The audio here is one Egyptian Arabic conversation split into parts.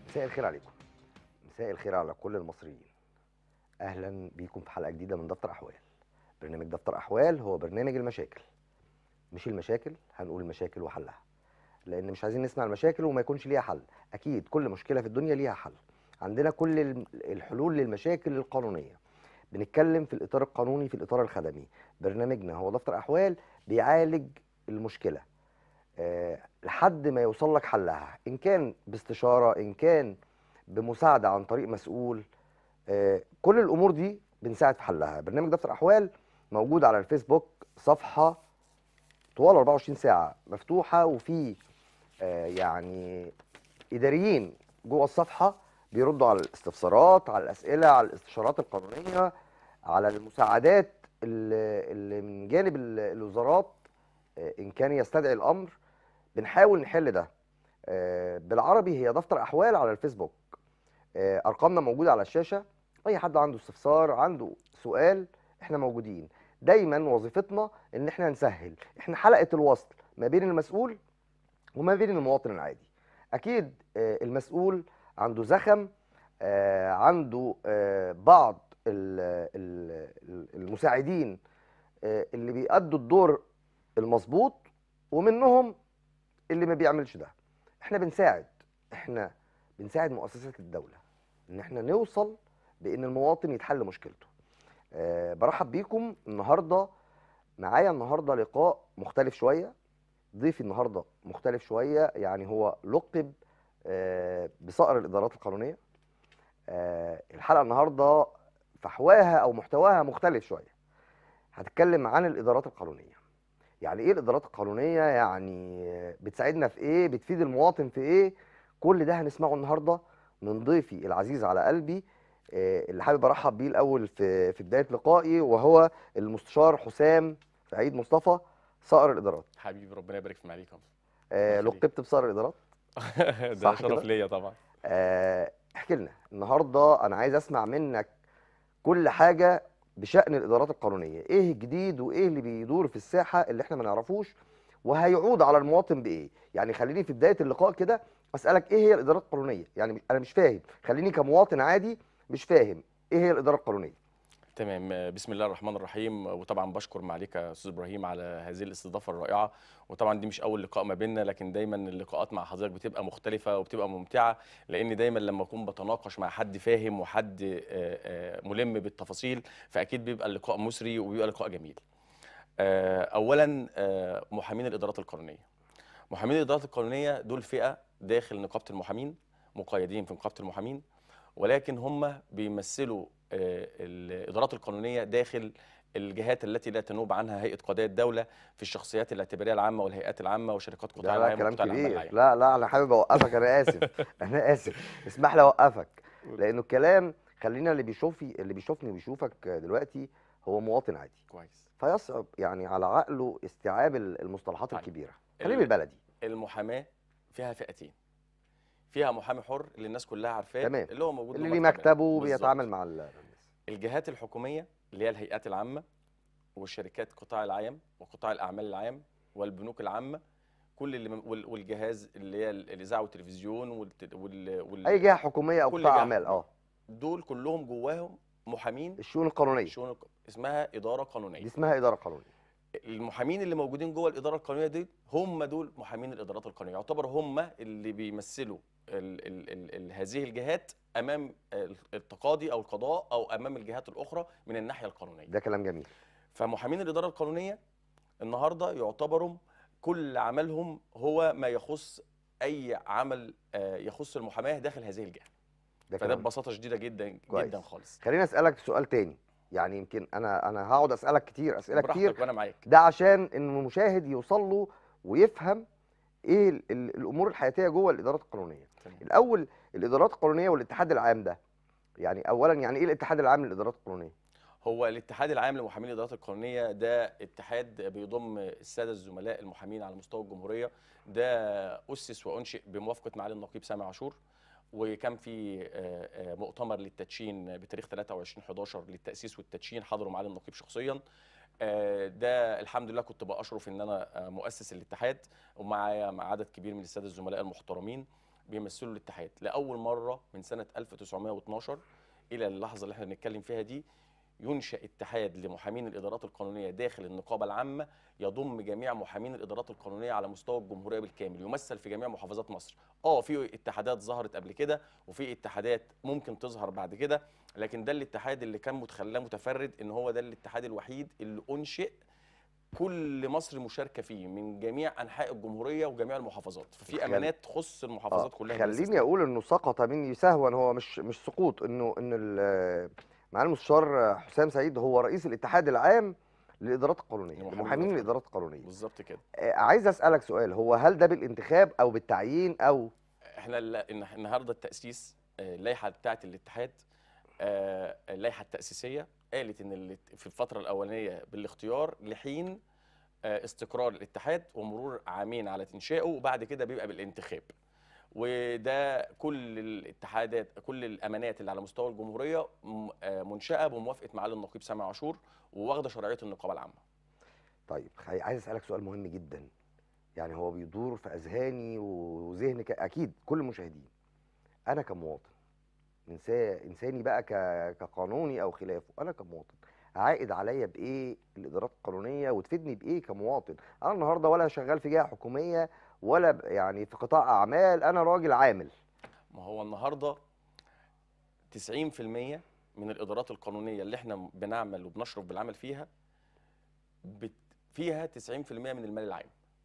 مساء الخير عليكم مساء الخير على كل المصريين اهلا بيكم في حلقه جديده من دفتر احوال برنامج دفتر احوال هو برنامج المشاكل مش المشاكل هنقول المشاكل وحلها لان مش عايزين نسمع المشاكل وما يكونش ليها حل اكيد كل مشكله في الدنيا ليها حل عندنا كل الم- الحلول للمشاكل القانونيه بنتكلم في الاطار القانوني في الاطار الخدمي برنامجنا هو دفتر احوال بيعالج المشكله آه، لحد ما يوصل لك حلها ان كان باستشاره ان كان بمساعده عن طريق مسؤول آه، كل الامور دي بنساعد في حلها برنامج دفتر احوال موجود على الفيسبوك صفحه طوال 24 ساعه مفتوحه وفي آه، يعني اداريين جوه الصفحه بيردوا على الاستفسارات على الاسئله على الاستشارات القانونيه على المساعدات اللي اللي من جانب ال- الوزارات آه، ان كان يستدعي الامر بنحاول نحل ده آه، بالعربي هي دفتر احوال على الفيسبوك آه، ارقامنا موجوده على الشاشه اي حد عنده استفسار عنده سؤال احنا موجودين دايما وظيفتنا ان احنا نسهل احنا حلقه الوصل ما بين المسؤول وما بين المواطن العادي اكيد آه، المسؤول عنده زخم آه، عنده آه، بعض ال- ال- ال- المساعدين آه، اللي بيأدوا الدور المظبوط ومنهم اللي ما بيعملش ده احنا بنساعد احنا بنساعد مؤسسات الدولة ان احنا نوصل بان المواطن يتحل مشكلته أه برحب بيكم النهاردة معايا النهاردة لقاء مختلف شوية ضيفي النهاردة مختلف شوية يعني هو لقب أه بصقر الإدارات القانونية أه الحلقة النهاردة فحواها أو محتواها مختلف شوية هتتكلم عن الإدارات القانونية يعني ايه الادارات القانونيه يعني بتساعدنا في ايه بتفيد المواطن في ايه كل ده هنسمعه النهارده من ضيفي العزيز على قلبي آه، اللي حابب ارحب بيه الاول في في بدايه لقائي وهو المستشار حسام سعيد مصطفى صقر الادارات حبيبي ربنا يبارك في معاليك يا آه، الله يخليك. لقبت بصقر الادارات ده صح شرف كده؟ ليا طبعا آه، احكي لنا النهارده انا عايز اسمع منك كل حاجه بشان الادارات القانونيه ايه الجديد وايه اللي بيدور في الساحه اللي احنا ما نعرفوش وهيعود على المواطن بايه يعني خليني في بدايه اللقاء كده اسالك ايه هي الادارات القانونيه يعني انا مش فاهم خليني كمواطن عادي مش فاهم ايه هي الاداره القانونيه تمام بسم الله الرحمن الرحيم وطبعا بشكر معاليك يا استاذ ابراهيم على هذه الاستضافه الرائعه وطبعا دي مش اول لقاء ما بيننا لكن دايما اللقاءات مع حضرتك بتبقى مختلفه وبتبقى ممتعه لان دايما لما اكون بتناقش مع حد فاهم وحد آه، آه، ملم بالتفاصيل فاكيد بيبقى اللقاء مثري وبيبقى لقاء جميل آه، اولا آه، محامين الادارات القانونيه محامين الادارات القانونيه دول فئه داخل نقابه المحامين مقيدين في نقابه المحامين ولكن هم بيمثلوا آه، الادارات القانونيه داخل الجهات التي لا تنوب عنها هيئه قضايا الدوله في الشخصيات الاعتباريه العامه والهيئات العامه وشركات قطاع ده لا العام كلام وقطاع الاعمال كبير العام لا لا انا حابب اوقفك انا اسف انا اسف اسمح لي اوقفك لانه الكلام خلينا اللي بيشوفي اللي بيشوفني وبيشوفك دلوقتي هو مواطن عادي كويس فيصعب يعني على عقله استيعاب المصطلحات طيب. الكبيره خلينا ال- بالبلدي المحاماه فيها فئتين فيها محامي حر اللي الناس كلها عارفاه تمام. اللي هو موجود اللي له ليه مكتب مكتبه بالظبط. وبيتعامل مع ال- الناس الجهات الحكوميه اللي هي الهيئات العامه والشركات قطاع العام وقطاع الاعمال العام والبنوك العامه كل اللي من- وال- والجهاز اللي هي ال- الاذاعه والتلفزيون والت- وال, وال... اي جهه حكوميه او كل قطاع جهة اعمال اه دول كلهم جواهم محامين الشؤون القانونيه شؤون الق- اسمها اداره دي قانونيه اسمها اداره قانونيه المحامين اللي موجودين جوه الاداره القانونيه دي هم دول محامين الادارات القانونيه يعتبر هم اللي بيمثلوا ال ال ال ال هذه الجهات امام ال- التقاضي او القضاء او امام الجهات الاخرى من الناحيه القانونيه ده كلام جميل فمحامين الاداره القانونيه النهارده يعتبروا كل عملهم هو ما يخص اي عمل آه، يخص المحاماه داخل هذه الجهه ده فده كلام ببساطه شديده جدا كويس. جدا خالص خليني اسالك سؤال تاني يعني يمكن انا انا هقعد اسالك كتير اسئله كتير براحتك وانا معاك ده عشان ان المشاهد يوصل له ويفهم ايه ال- ال- الامور الحياتيه جوه الادارات القانونيه تمام. الاول الادارات القانونيه والاتحاد العام ده يعني اولا يعني ايه الاتحاد العام للادارات القانونيه هو الاتحاد العام لمحامين الادارات القانونيه ده اتحاد بيضم الساده الزملاء المحامين على مستوى الجمهوريه ده اسس وانشئ بموافقه معالي النقيب سامي عاشور وكان في آه، آه، مؤتمر للتدشين بتاريخ 23 11 للتاسيس والتدشين حضره معالي النقيب شخصيا آه، ده الحمد لله كنت باشرف ان انا آه، مؤسس الاتحاد ومعايا مع عدد كبير من الساده الزملاء المحترمين بيمثلوا الاتحاد لاول مره من سنه 1912 الى اللحظه اللي احنا بنتكلم فيها دي ينشا اتحاد لمحامين الادارات القانونيه داخل النقابه العامه يضم جميع محامين الادارات القانونيه على مستوى الجمهوريه بالكامل يمثل في جميع محافظات مصر اه في اتحادات ظهرت قبل كده وفي اتحادات ممكن تظهر بعد كده لكن ده الاتحاد اللي كان متخلاه متفرد ان هو ده الاتحاد الوحيد اللي انشئ كل مصر مشاركه فيه من جميع انحاء الجمهوريه وجميع المحافظات ففي خل- امانات تخص المحافظات كلها من خليني السيستم. اقول انه سقط مني سهوا هو مش مش سقوط انه ان ال- معالي المستشار حسام سعيد هو رئيس الاتحاد العام للادارات القانونيه لمحامين لمحامين الإدارات الادارات القانونيه بالظبط كده آه، عايز اسالك سؤال هو هل ده بالانتخاب او بالتعيين او احنا الل- النه- النهارده التاسيس آه، اللائحه بتاعه الاتحاد آه، اللائحه التاسيسيه قالت ان الات- في الفتره الاولانيه بالاختيار لحين آه، استقرار الاتحاد ومرور عامين على انشائه وبعد كده بيبقى بالانتخاب وده كل الاتحادات كل الامانات اللي على مستوى الجمهوريه م- آه، منشاه بموافقه معالي النقيب سامي عاشور وواخده شرعيه النقابه العامه طيب خي- عايز اسالك سؤال مهم جدا يعني هو بيدور في اذهاني وذهن ك- اكيد كل المشاهدين انا كمواطن إنسا- انساني بقى ك- كقانوني او خلافه انا كمواطن عائد عليا بايه الادارات القانونيه وتفيدني بايه كمواطن انا النهارده ولا شغال في جهه حكوميه ولا ب- يعني في قطاع اعمال انا راجل عامل ما هو النهارده 90% من الادارات القانونيه اللي احنا بنعمل وبنشرف بالعمل فيها بت فيها 90% من المال العام.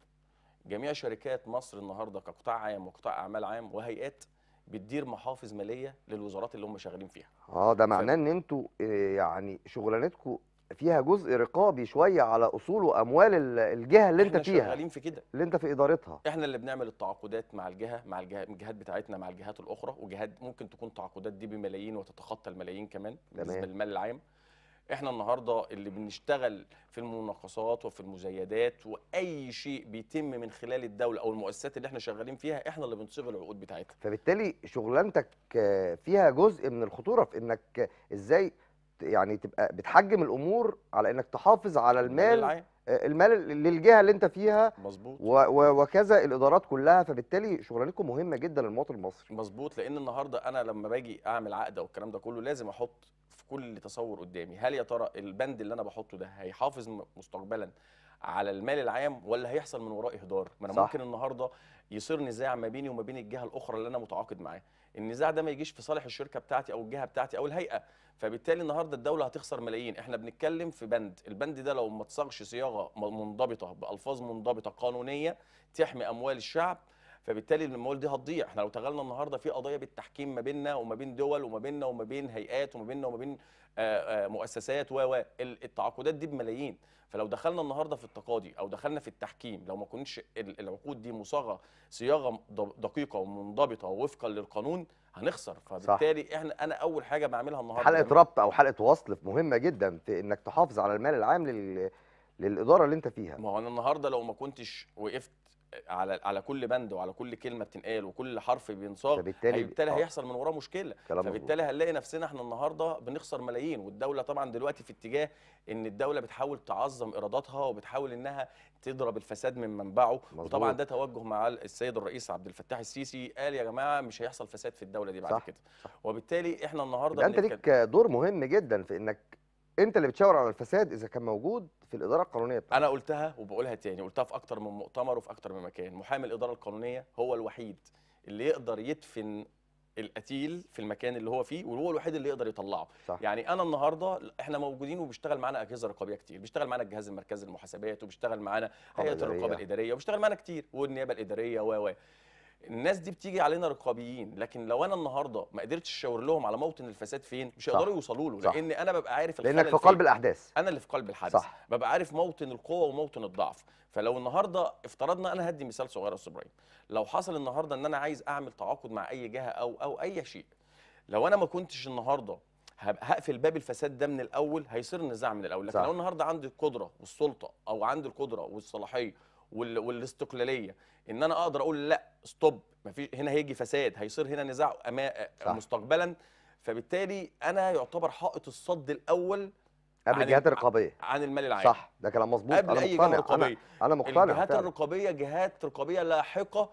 جميع شركات مصر النهارده كقطاع عام وقطاع اعمال عام وهيئات بتدير محافظ ماليه للوزارات اللي هم شغالين فيها. اه ده معناه ان انتوا آه، يعني شغلانتكم فيها جزء رقابي شويه على اصول واموال ال- الجهه اللي انت احنا فيها شغالين في كده. اللي انت في ادارتها احنا اللي بنعمل التعاقدات مع الجهه مع الجهه الجهات بتاعتنا مع الجهات الاخرى وجهات ممكن تكون تعاقدات دي بملايين وتتخطى الملايين كمان بالنسبه تمام. للمال العام احنا النهارده اللي بنشتغل في المناقصات وفي المزايدات واي شيء بيتم من خلال الدوله او المؤسسات اللي احنا شغالين فيها احنا اللي بنصيغ العقود بتاعتها فبالتالي شغلانتك آه، فيها جزء من الخطوره في انك آه، ازاي ت- يعني تبقى بتحجم الامور على انك تحافظ على المال العام آه، المال للجهه اللي انت فيها مظبوط و- و- وكذا الادارات كلها فبالتالي شغلانتكم مهمه جدا للمواطن المصري مظبوط لان النهارده انا لما باجي اعمل عقد او الكلام ده كله لازم احط في كل تصور قدامي هل يا ترى البند اللي انا بحطه ده هيحافظ م- مستقبلا على المال العام ولا هيحصل من وراه اهدار ما انا صح. ممكن النهارده يصير نزاع ما بيني وما بين الجهه الاخرى اللي انا متعاقد معاها النزاع ده ما يجيش في صالح الشركه بتاعتي او الجهه بتاعتي او الهيئه فبالتالي النهارده الدوله هتخسر ملايين احنا بنتكلم في بند البند ده لو ما اتصاغش صياغه م- منضبطه بالفاظ منضبطه قانونيه تحمي اموال الشعب فبالتالي الاموال دي هتضيع احنا لو تغلنا النهارده في قضايا بالتحكيم ما بيننا وما بين دول وما بيننا وما بين هيئات وما بيننا وما بين آه، آه، مؤسسات و و ال- التعاقدات دي بملايين فلو دخلنا النهارده في التقاضي او دخلنا في التحكيم لو ما كنتش ال- العقود دي مصاغه صياغه د- دقيقه ومنضبطه ووفقا للقانون هنخسر فبالتالي احنا انا اول حاجه بعملها النهارده حلقه ربط او حلقه وصل مهمه جدا في انك تحافظ على المال العام لل... للاداره اللي انت فيها ما هو انا النهارده لو ما كنتش وقفت على على كل بند وعلى كل كلمه بتنقال وكل حرف بينصاغ فبالتالي بالتالي آه، هيحصل من وراه مشكله كلام مظبوط. فبالتالي هنلاقي نفسنا احنا النهارده بنخسر ملايين والدوله طبعا دلوقتي في اتجاه ان الدوله بتحاول تعظم ايراداتها وبتحاول انها تضرب الفساد من منبعه مظبوط. وطبعا ده توجه مع السيد الرئيس عبد الفتاح السيسي قال يا جماعه مش هيحصل فساد في الدوله دي بعد صح، كده وبالتالي احنا النهارده يبقى انت بنتكلم- ليك دور مهم جدا في انك انت اللي بتشاور على الفساد اذا كان موجود في الاداره القانونيه بتاعتك انا قلتها وبقولها تاني قلتها في اكتر من مؤتمر وفي اكتر من مكان محامي الاداره القانونيه هو الوحيد اللي يقدر يدفن القتيل في المكان اللي هو فيه وهو الوحيد اللي يقدر يطلعه صح. يعني انا النهارده احنا موجودين وبيشتغل معانا اجهزه رقابيه كتير بيشتغل معانا الجهاز المركزي للمحاسبات وبيشتغل معانا رقابة هيئه الرقابه إدارية. الاداريه وبيشتغل معانا كتير والنيابه الاداريه و و الناس دي بتيجي علينا رقابيين لكن لو انا النهارده ما قدرتش اشاور لهم على موطن الفساد فين مش صح. هيقدروا يوصلوا له صح. لان انا ببقى عارف لانك الخلل في فين. قلب الاحداث انا اللي في قلب الحدث صح. ببقى عارف موطن القوه وموطن الضعف فلو النهارده افترضنا انا هدي مثال صغير يا استاذ ابراهيم لو حصل النهارده ان انا عايز اعمل تعاقد مع اي جهه او او اي شيء لو انا ما كنتش النهارده هب- هقفل باب الفساد ده من الاول هيصير النزاع من الاول لكن صح. لو النهارده عندي القدره والسلطه او عندي القدره والصلاحيه وال- والاستقلاليه ان انا اقدر اقول لا ستوب مفيش هنا هيجي فساد هيصير هنا نزاع أما صح. مستقبلا فبالتالي انا يعتبر حائط الصد الاول قبل عن الجهات ال- الرقابيه عن المال العام صح ده كلام مظبوط قبل انا اي مقتنع جهه رقابيه انا انا مقتنع الجهات فعلا. الرقابيه جهات رقابيه لاحقه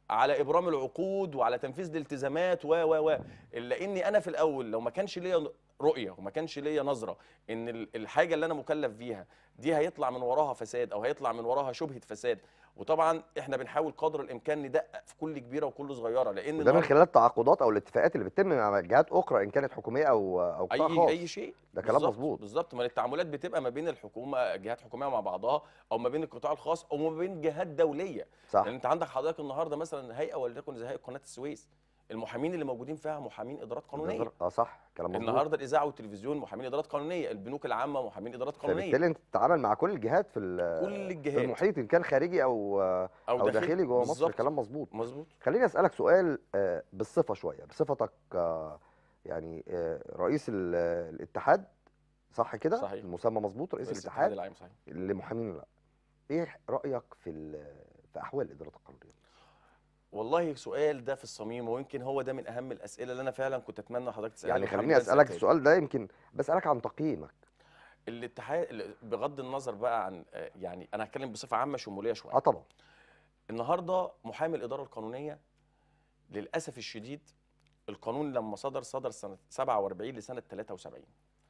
على ابرام العقود وعلى تنفيذ الالتزامات و و و الا اني انا في الاول لو ما كانش ليا رؤيه وما كانش ليا نظره ان ال- الحاجه اللي انا مكلف بيها دي هيطلع من وراها فساد او هيطلع من وراها شبهه فساد وطبعا احنا بنحاول قدر الامكان ندقق في كل كبيره وكل صغيره لان وده من النهاردة- خلال التعاقدات او الاتفاقات اللي بتتم مع جهات اخرى ان كانت حكوميه او او قطاع اي خاص اي شيء ده كلام بالظبط- مظبوط بالظبط ما التعاملات بتبقى ما بين الحكومه جهات حكوميه مع بعضها او ما بين القطاع الخاص او ما بين جهات دوليه صح لان انت عندك حضرتك النهارده مثلا هيئه وليكن زي هيئه قناه السويس المحامين اللي موجودين فيها محامين ادارات قانونيه اه صح كلام مظبوط النهارده الاذاعه والتلفزيون محامين ادارات قانونيه البنوك العامه محامين ادارات قانونيه فبالتالي انت بتتعامل مع كل الجهات في ال- كل في الجهات المحيط ان كان خارجي او او داخلي جوه مصر بالظبط. كلام مظبوط مظبوط خليني اسالك سؤال آه، بالصفه شويه بصفتك آه، يعني آه، رئيس ال- الاتحاد صح كده صحيح. المسمى مظبوط رئيس رئيس الاتحاد العام صحيح لمحامين لا ايه رايك في ال- في احوال الادارات القانونيه والله سؤال ده في الصميم ويمكن هو ده من اهم الاسئله اللي انا فعلا كنت اتمنى حضرتك تسالها يعني لي والحمد خليني لله اسالك سألتها لي. السؤال ده يمكن بسالك عن تقييمك الاتحاد بغض النظر بقى عن آه، يعني انا هتكلم بصفه عامه شموليه شويه اه طبعا النهارده محامي الاداره القانونيه للاسف الشديد القانون لما صدر صدر سنه 47 لسنه 73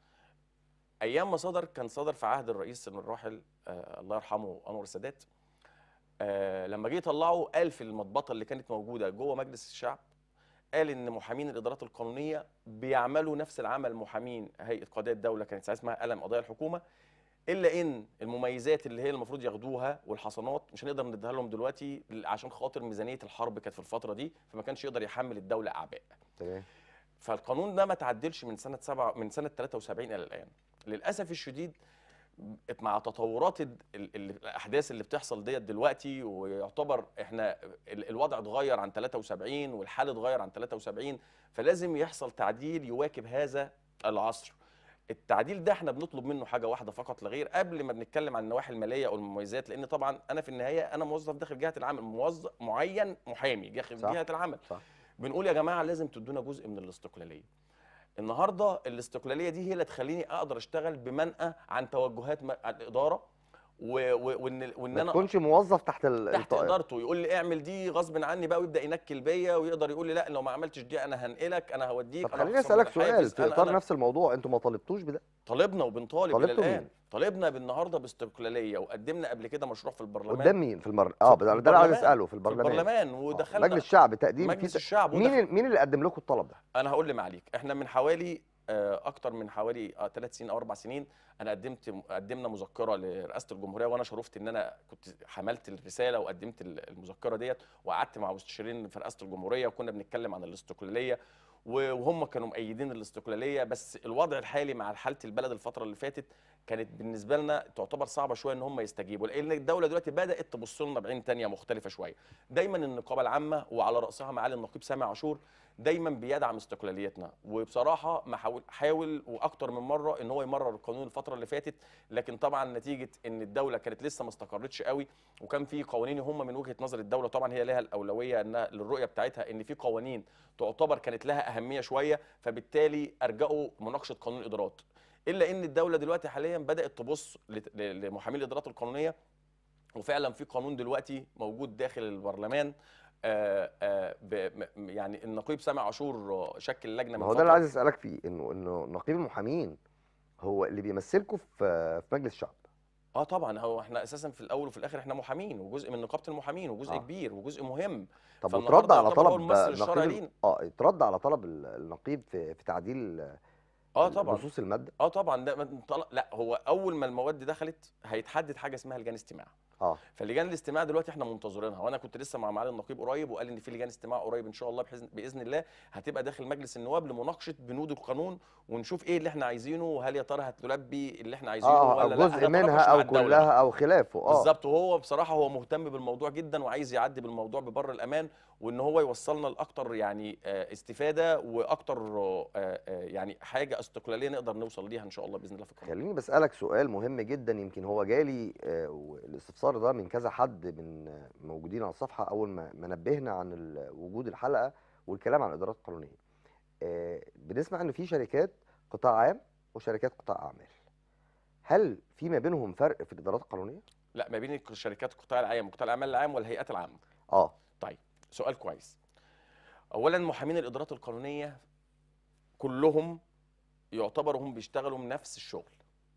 ايام ما صدر كان صدر في عهد الرئيس الراحل آه الله يرحمه انور السادات آه لما جه يطلعه قال في المضبطه اللي كانت موجوده جوه مجلس الشعب قال ان محامين الادارات القانونيه بيعملوا نفس العمل محامين هيئه قضايا الدوله كانت ساعتها اسمها قلم قضايا الحكومه الا ان المميزات اللي هي المفروض ياخدوها والحصانات مش هنقدر نديها لهم دلوقتي عشان خاطر ميزانيه الحرب كانت في الفتره دي فما كانش يقدر يحمل الدوله اعباء تمام فالقانون ده ما تعدلش من سنه سبعة من سنه 73 الى الان للاسف الشديد مع تطورات ال- ال- ال- الاحداث اللي بتحصل ديت دلوقتي ويعتبر احنا ال- الوضع اتغير عن 73 والحال اتغير عن 73 فلازم يحصل تعديل يواكب هذا العصر التعديل ده احنا بنطلب منه حاجه واحده فقط لا غير قبل ما بنتكلم عن النواحي الماليه او المميزات لان طبعا انا في النهايه انا موظف داخل جهه العمل موظف معين محامي داخل صح. جهه العمل صح بنقول يا جماعه لازم تدونا جزء من الاستقلاليه النهارده الاستقلاليه دي هي اللي تخليني اقدر اشتغل بمنأى عن توجهات م- الاداره و- و- وان وان ما انا تكونش موظف تحت ال- تحت الط- ادارته يقول لي اعمل دي غصب عني بقى ويبدا ينكل بيا ويقدر يقول لي لا لو ما عملتش دي انا هنقلك انا هوديك طب انا خليني هخصم اسالك لك سؤال حافز، في أنا- اطار أنا- نفس الموضوع انتوا ما طالبتوش بده طالبنا وبنطالب الى طالبتوا الان مين؟ طالبنا بالنهارده باستقلاليه وقدمنا قبل كده مشروع في البرلمان قدام مين في المر اه في ده ده اللي عايز البرلمان. اساله في في البرلمان البرلمان آه، ودخلنا مجلس الشعب تقديم مجلس في- الشعب مين ودخل- ال- مين اللي قدم لكم الطلب ده انا هقول لي معاليك احنا من حوالي آه، اكتر من حوالي ثلاث سنين او اربع سنين انا قدمت قدمنا مذكره لرئاسه الجمهوريه وانا شرفت ان انا كنت حملت الرساله وقدمت ال- المذكره ديت وقعدت مع مستشارين في رئاسه الجمهوريه وكنا بنتكلم عن الاستقلاليه و- وهم كانوا مؤيدين الاستقلاليه بس الوضع الحالي مع حاله البلد الفتره اللي فاتت كانت بالنسبه لنا تعتبر صعبه شويه ان هم يستجيبوا لان الدوله دلوقتي بدات تبص لنا بعين تانية مختلفه شويه دايما النقابه العامه وعلى راسها معالي النقيب سامي عاشور دايما بيدعم استقلاليتنا وبصراحه ما حاول حاول واكتر من مره ان هو يمرر القانون الفتره اللي فاتت لكن طبعا نتيجه ان الدوله كانت لسه ما استقرتش قوي وكان في قوانين هم من وجهه نظر الدوله طبعا هي لها الاولويه انها للرؤيه بتاعتها ان في قوانين تعتبر كانت لها اهميه شويه فبالتالي ارجعوا مناقشه قانون الادارات الا ان الدوله دلوقتي حاليا بدات تبص لت- ل- لمحامين الادارات القانونيه وفعلا في قانون دلوقتي موجود داخل البرلمان آه، آه، ب- م- يعني النقيب سامي عاشور آه، شكل لجنه ما من هو ده اللي فترة. عايز اسالك فيه انه انه نقيب المحامين هو اللي بيمثلكم في في مجلس الشعب اه طبعا هو احنا اساسا في الاول وفي الاخر احنا محامين وجزء من نقابه المحامين وجزء آه. آه. كبير وجزء مهم طب فالنهاردة وترد على يعتبر هو طلب الممثل الشرعي نقيب لينا. اه اترد على طلب ال- النقيب في في تعديل اه طبعا نصوص الماده اه طبعا ده من طلع لا هو اول ما المواد دخلت هيتحدد حاجه اسمها لجان استماع اه فلجان الاستماع دلوقتي احنا منتظرينها وانا كنت لسه مع معالي النقيب قريب وقال ان في لجان استماع قريب ان شاء الله بحيث باذن الله هتبقى داخل مجلس النواب لمناقشه بنود القانون ونشوف ايه اللي احنا عايزينه وهل يا ترى هتلبي اللي احنا عايزينه اه او ولا لا جزء منها هنتناقش او مع الدولة. كلها او خلافه اه بالظبط وهو بصراحه هو مهتم بالموضوع جدا وعايز يعدي بالموضوع ببر الامان وان هو يوصلنا لاكتر يعني آه، استفاده واكتر آه، آه، يعني حاجه استقلاليه نقدر نوصل ليها ان شاء الله باذن الله في القانون خليني بسألك سؤال مهم جدا يمكن هو جالي آه، والاستفسار ده من كذا حد من آه، موجودين على الصفحة أول ما ما نبهنا عن ال- وجود الحلقة والكلام عن الإدارات القانونية. آه، بنسمع إن في شركات قطاع عام وشركات قطاع أعمال. هل في ما بينهم فرق في الإدارات القانونية؟ لا ما بين شركات القطاع العام وقطاع الاعمال العام والهيئات العامه اه سؤال كويس اولا محامين الادارات القانونيه كلهم يعتبروا هم بيشتغلوا من نفس الشغل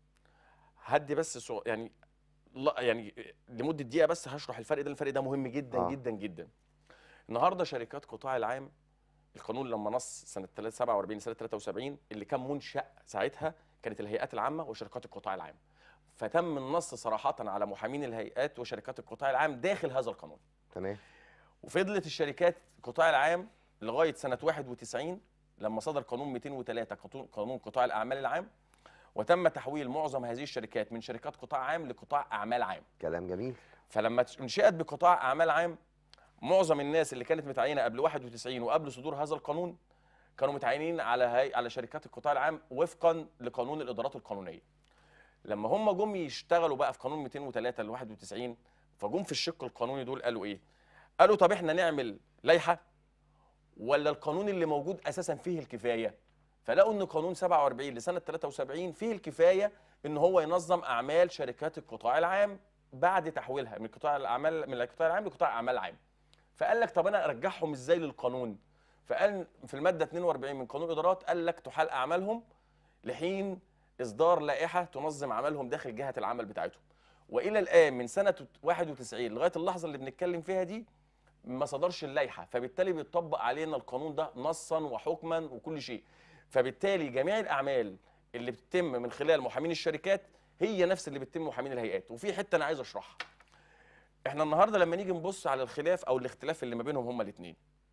هدي بس سو يعني لا يعني لمده دقيقه بس هشرح الفرق ده الفرق ده مهم جدا آه. آه. جدا جدا النهارده شركات قطاع العام القانون لما نص سنه 47 سنه 73 اللي كان منشا ساعتها كانت الهيئات العامه وشركات القطاع العام فتم النص صراحه على محامين الهيئات وشركات القطاع العام داخل هذا القانون تمام وفضلت الشركات القطاع العام لغايه سنه 91 لما صدر قانون 203 قانون- قانون قطاع الاعمال العام وتم تحويل معظم هذه الشركات من شركات قطاع عام لقطاع اعمال عام كلام جميل فلما انشئت بقطاع اعمال عام معظم الناس اللي كانت متعينه قبل 91 وقبل صدور هذا القانون كانوا متعينين على هي على شركات القطاع العام وفقا لقانون الادارات القانونيه لما هم جم يشتغلوا بقى في قانون 203 ل 91 فجم في الشق القانوني دول قالوا ايه قالوا طب احنا نعمل لائحه ولا القانون اللي موجود اساسا فيه الكفايه فلقوا ان قانون 47 لسنه 73 فيه الكفايه ان هو ينظم اعمال شركات القطاع العام بعد تحويلها من قطاع الاعمال من القطاع العام لقطاع اعمال عام فقال لك طب انا ارجعهم ازاي للقانون فقال في الماده 42 من قانون الادارات قال لك تحال اعمالهم لحين اصدار لائحه تنظم عملهم داخل جهه العمل بتاعتهم والى الان من سنه 91 لغايه اللحظه اللي بنتكلم فيها دي ما صدرش اللائحه فبالتالي بيطبق علينا القانون ده نصا وحكما وكل شيء فبالتالي جميع الاعمال اللي بتتم من خلال محامين الشركات هي نفس اللي بتتم محامين الهيئات وفي حته انا عايز اشرحها احنا النهارده لما نيجي نبص على الخلاف او الاختلاف اللي ما بينهم هما الاثنين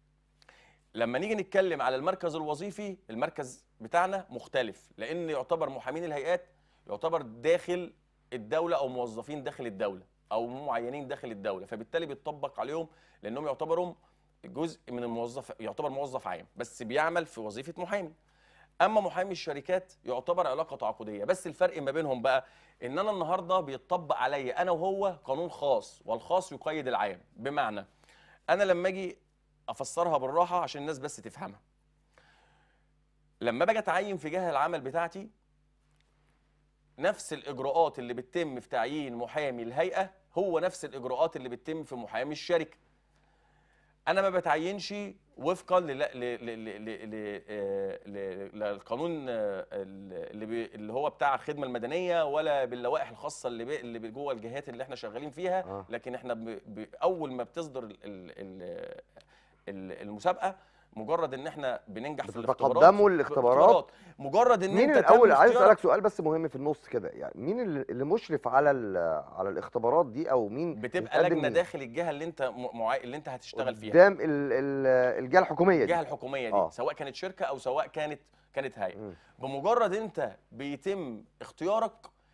لما نيجي نتكلم على المركز الوظيفي المركز بتاعنا مختلف لان يعتبر محامين الهيئات يعتبر داخل الدوله او موظفين داخل الدوله او معينين داخل الدوله فبالتالي بيطبق عليهم لانهم يعتبروا جزء من الموظف يعتبر موظف عام بس بيعمل في وظيفه محامي اما محامي الشركات يعتبر علاقه تعاقديه بس الفرق ما بينهم بقى ان انا النهارده بيطبق عليا انا وهو قانون خاص والخاص يقيد العام بمعنى انا لما اجي افسرها بالراحه عشان الناس بس تفهمها لما باجي اتعين في جهه العمل بتاعتي نفس الاجراءات اللي بتتم في تعيين محامي الهيئه هو نفس الاجراءات اللي بتتم في محامي الشركه انا ما بتعينش وفقا لل- ل- ل- ل- ل- ل- آه، ل- للقانون آه، اللي بي- اللي هو بتاع الخدمه المدنيه ولا باللوائح الخاصه اللي بي- اللي جوه الجهات اللي احنا شغالين فيها آه. لكن احنا ب- ب- اول ما بتصدر ال- ال- ال- ال- المسابقه مجرد ان احنا بننجح في الاختبارات بتتقدموا الاختبارات. مجرد ان مين انت الاول تم عايز اختيارك- اسالك سؤال بس مهم في النص كده يعني مين اللي اللي مشرف على ال- على الاختبارات دي او مين بتبقى بيتقدم لجنه مين؟ داخل الجهه اللي انت م- معا... اللي انت هتشتغل فيها قدام ال- ال- الجهه الحكوميه دي الجهه الحكوميه دي آه. سواء كانت شركه او سواء كانت كانت هيئه مم. بمجرد انت بيتم اختيارك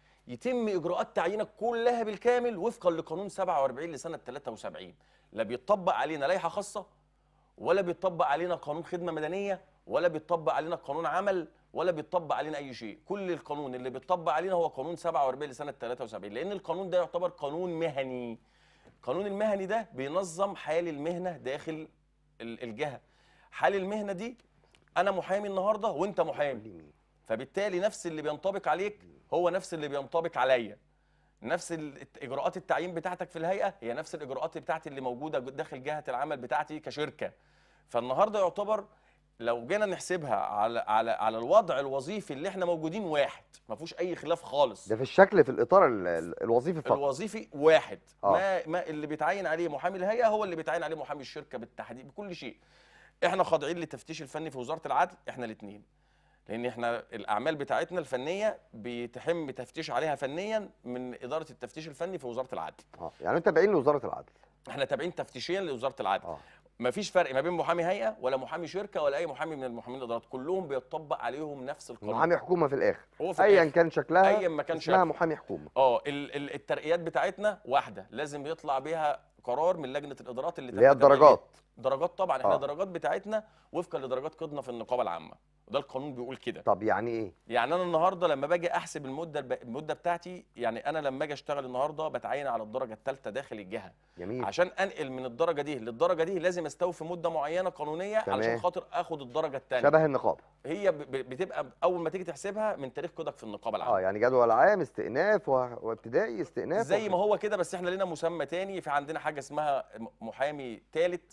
يتم اجراءات تعيينك كلها بالكامل وفقا لقانون 47 لسنه 73 لا بيطبق علينا لائحه خاصه ولا بيطبق علينا قانون خدمه مدنيه ولا بيطبق علينا قانون عمل ولا بيطبق علينا اي شيء كل القانون اللي بيطبق علينا هو قانون 47 لسنه 73 لان القانون ده يعتبر قانون مهني القانون المهني ده بينظم حال المهنه داخل ال- الجهه حال المهنه دي انا محامي النهارده وانت محامي فبالتالي نفس اللي بينطبق عليك هو نفس اللي بينطبق عليا نفس ال- اجراءات التعيين بتاعتك في الهيئه هي نفس الاجراءات بتاعتي اللي موجوده داخل جهه العمل بتاعتي كشركه فالنهارده يعتبر لو جينا نحسبها على على على الوضع الوظيفي اللي احنا موجودين واحد ما فيهوش اي خلاف خالص ده في الشكل في الاطار ال- ال- الوظيفي فقط الوظيفي واحد آه. ما ما اللي بيتعين عليه محامي الهيئه هو اللي بيتعين عليه محامي الشركه بالتحديد بكل شيء احنا خاضعين للتفتيش الفني في وزاره العدل احنا الاثنين لان احنا الاعمال بتاعتنا الفنيه بيتم تفتيش عليها فنيا من اداره التفتيش الفني في وزاره العدل اه يعني انت تابعين لوزاره العدل احنا تابعين تفتيشيا لوزاره العدل اه مفيش فرق ما بين محامي هيئه ولا محامي شركه ولا اي محامي من المحامين الادارات كلهم بيطبق عليهم نفس القانون محامي حكومه في الاخر هو في ايا الآخر. كان شكلها ايا ما كان اسمها شكله. محامي حكومه اه ال- ال- الترقيات بتاعتنا واحده لازم يطلع بيها قرار من لجنه الادارات اللي اللي هي تم ترقيتها. الدرجات درجات طبعا احنا آه. آه. درجات بتاعتنا وفقا لدرجات قدنا في النقابه العامه وده القانون بيقول كده طب يعني ايه يعني انا النهارده لما باجي احسب المده الب... المده بتاعتي يعني انا لما اجي اشتغل النهارده بتعين على الدرجه الثالثه داخل الجهه جميل عشان انقل من الدرجه دي للدرجه دي لازم استوفي مده معينه قانونيه تمام. علشان خاطر اخد الدرجه الثانيه شبه النقابه هي ب... ب- بتبقى اول ما تيجي تحسبها من تاريخ قيدك في النقابه العامه اه يعني جدول عام استئناف و- وابتدائي استئناف زي ما هو كده بس احنا لنا مسمى تاني في عندنا حاجه اسمها م- محامي ثالث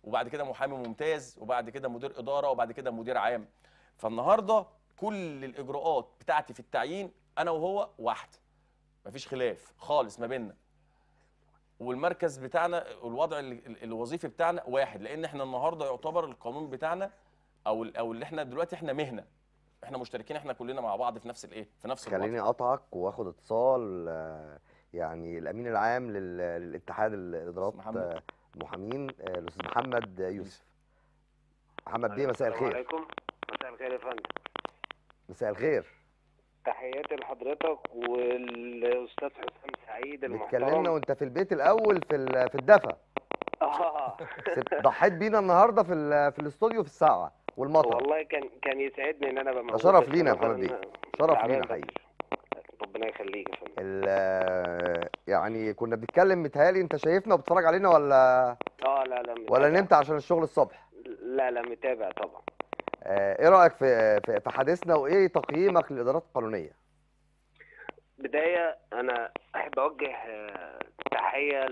وبعد كده محامي ممتاز وبعد كده مدير اداره وبعد كده مدير عام فالنهارده كل الاجراءات بتاعتي في التعيين انا وهو واحده مفيش خلاف خالص ما بيننا والمركز بتاعنا الوضع ال- ال- الوظيفي بتاعنا واحد لان احنا النهارده يعتبر القانون بتاعنا او ال- او اللي احنا دلوقتي احنا مهنه احنا مشتركين احنا كلنا مع بعض في نفس الايه في نفس الوضع خليني اقطعك واخد اتصال آه، يعني الامين العام لل- للاتحاد الادارات محمد. آه، المحامين آه، الاستاذ محمد يوسف محمد بيه مساء السلام الخير عليكم مساء الخير يا فندم مساء الخير تحياتي لحضرتك والاستاذ حسام سعيد المحترم بتكلمنا وانت في البيت الاول في ال- في الدفا اه سبت- ضحيت بينا النهارده في ال- في الاستوديو في الساعه والمطر والله كان كان يسعدني ان انا ابقى موجود شرف بس لينا يا أنا محمد كان- بيه. شرف تعبان لينا بس. حقيقي ربنا يخليك يا فندم ال- آه، يعني كنا بنتكلم متهيألي انت شايفنا وبتتفرج علينا ولا اه لا لا ولا متابع. نمت عشان الشغل الصبح لا لا متابع طبعا آه، ايه رايك في في في حديثنا وايه تقييمك للادارات القانونيه بداية أنا أحب أوجه آه، تحية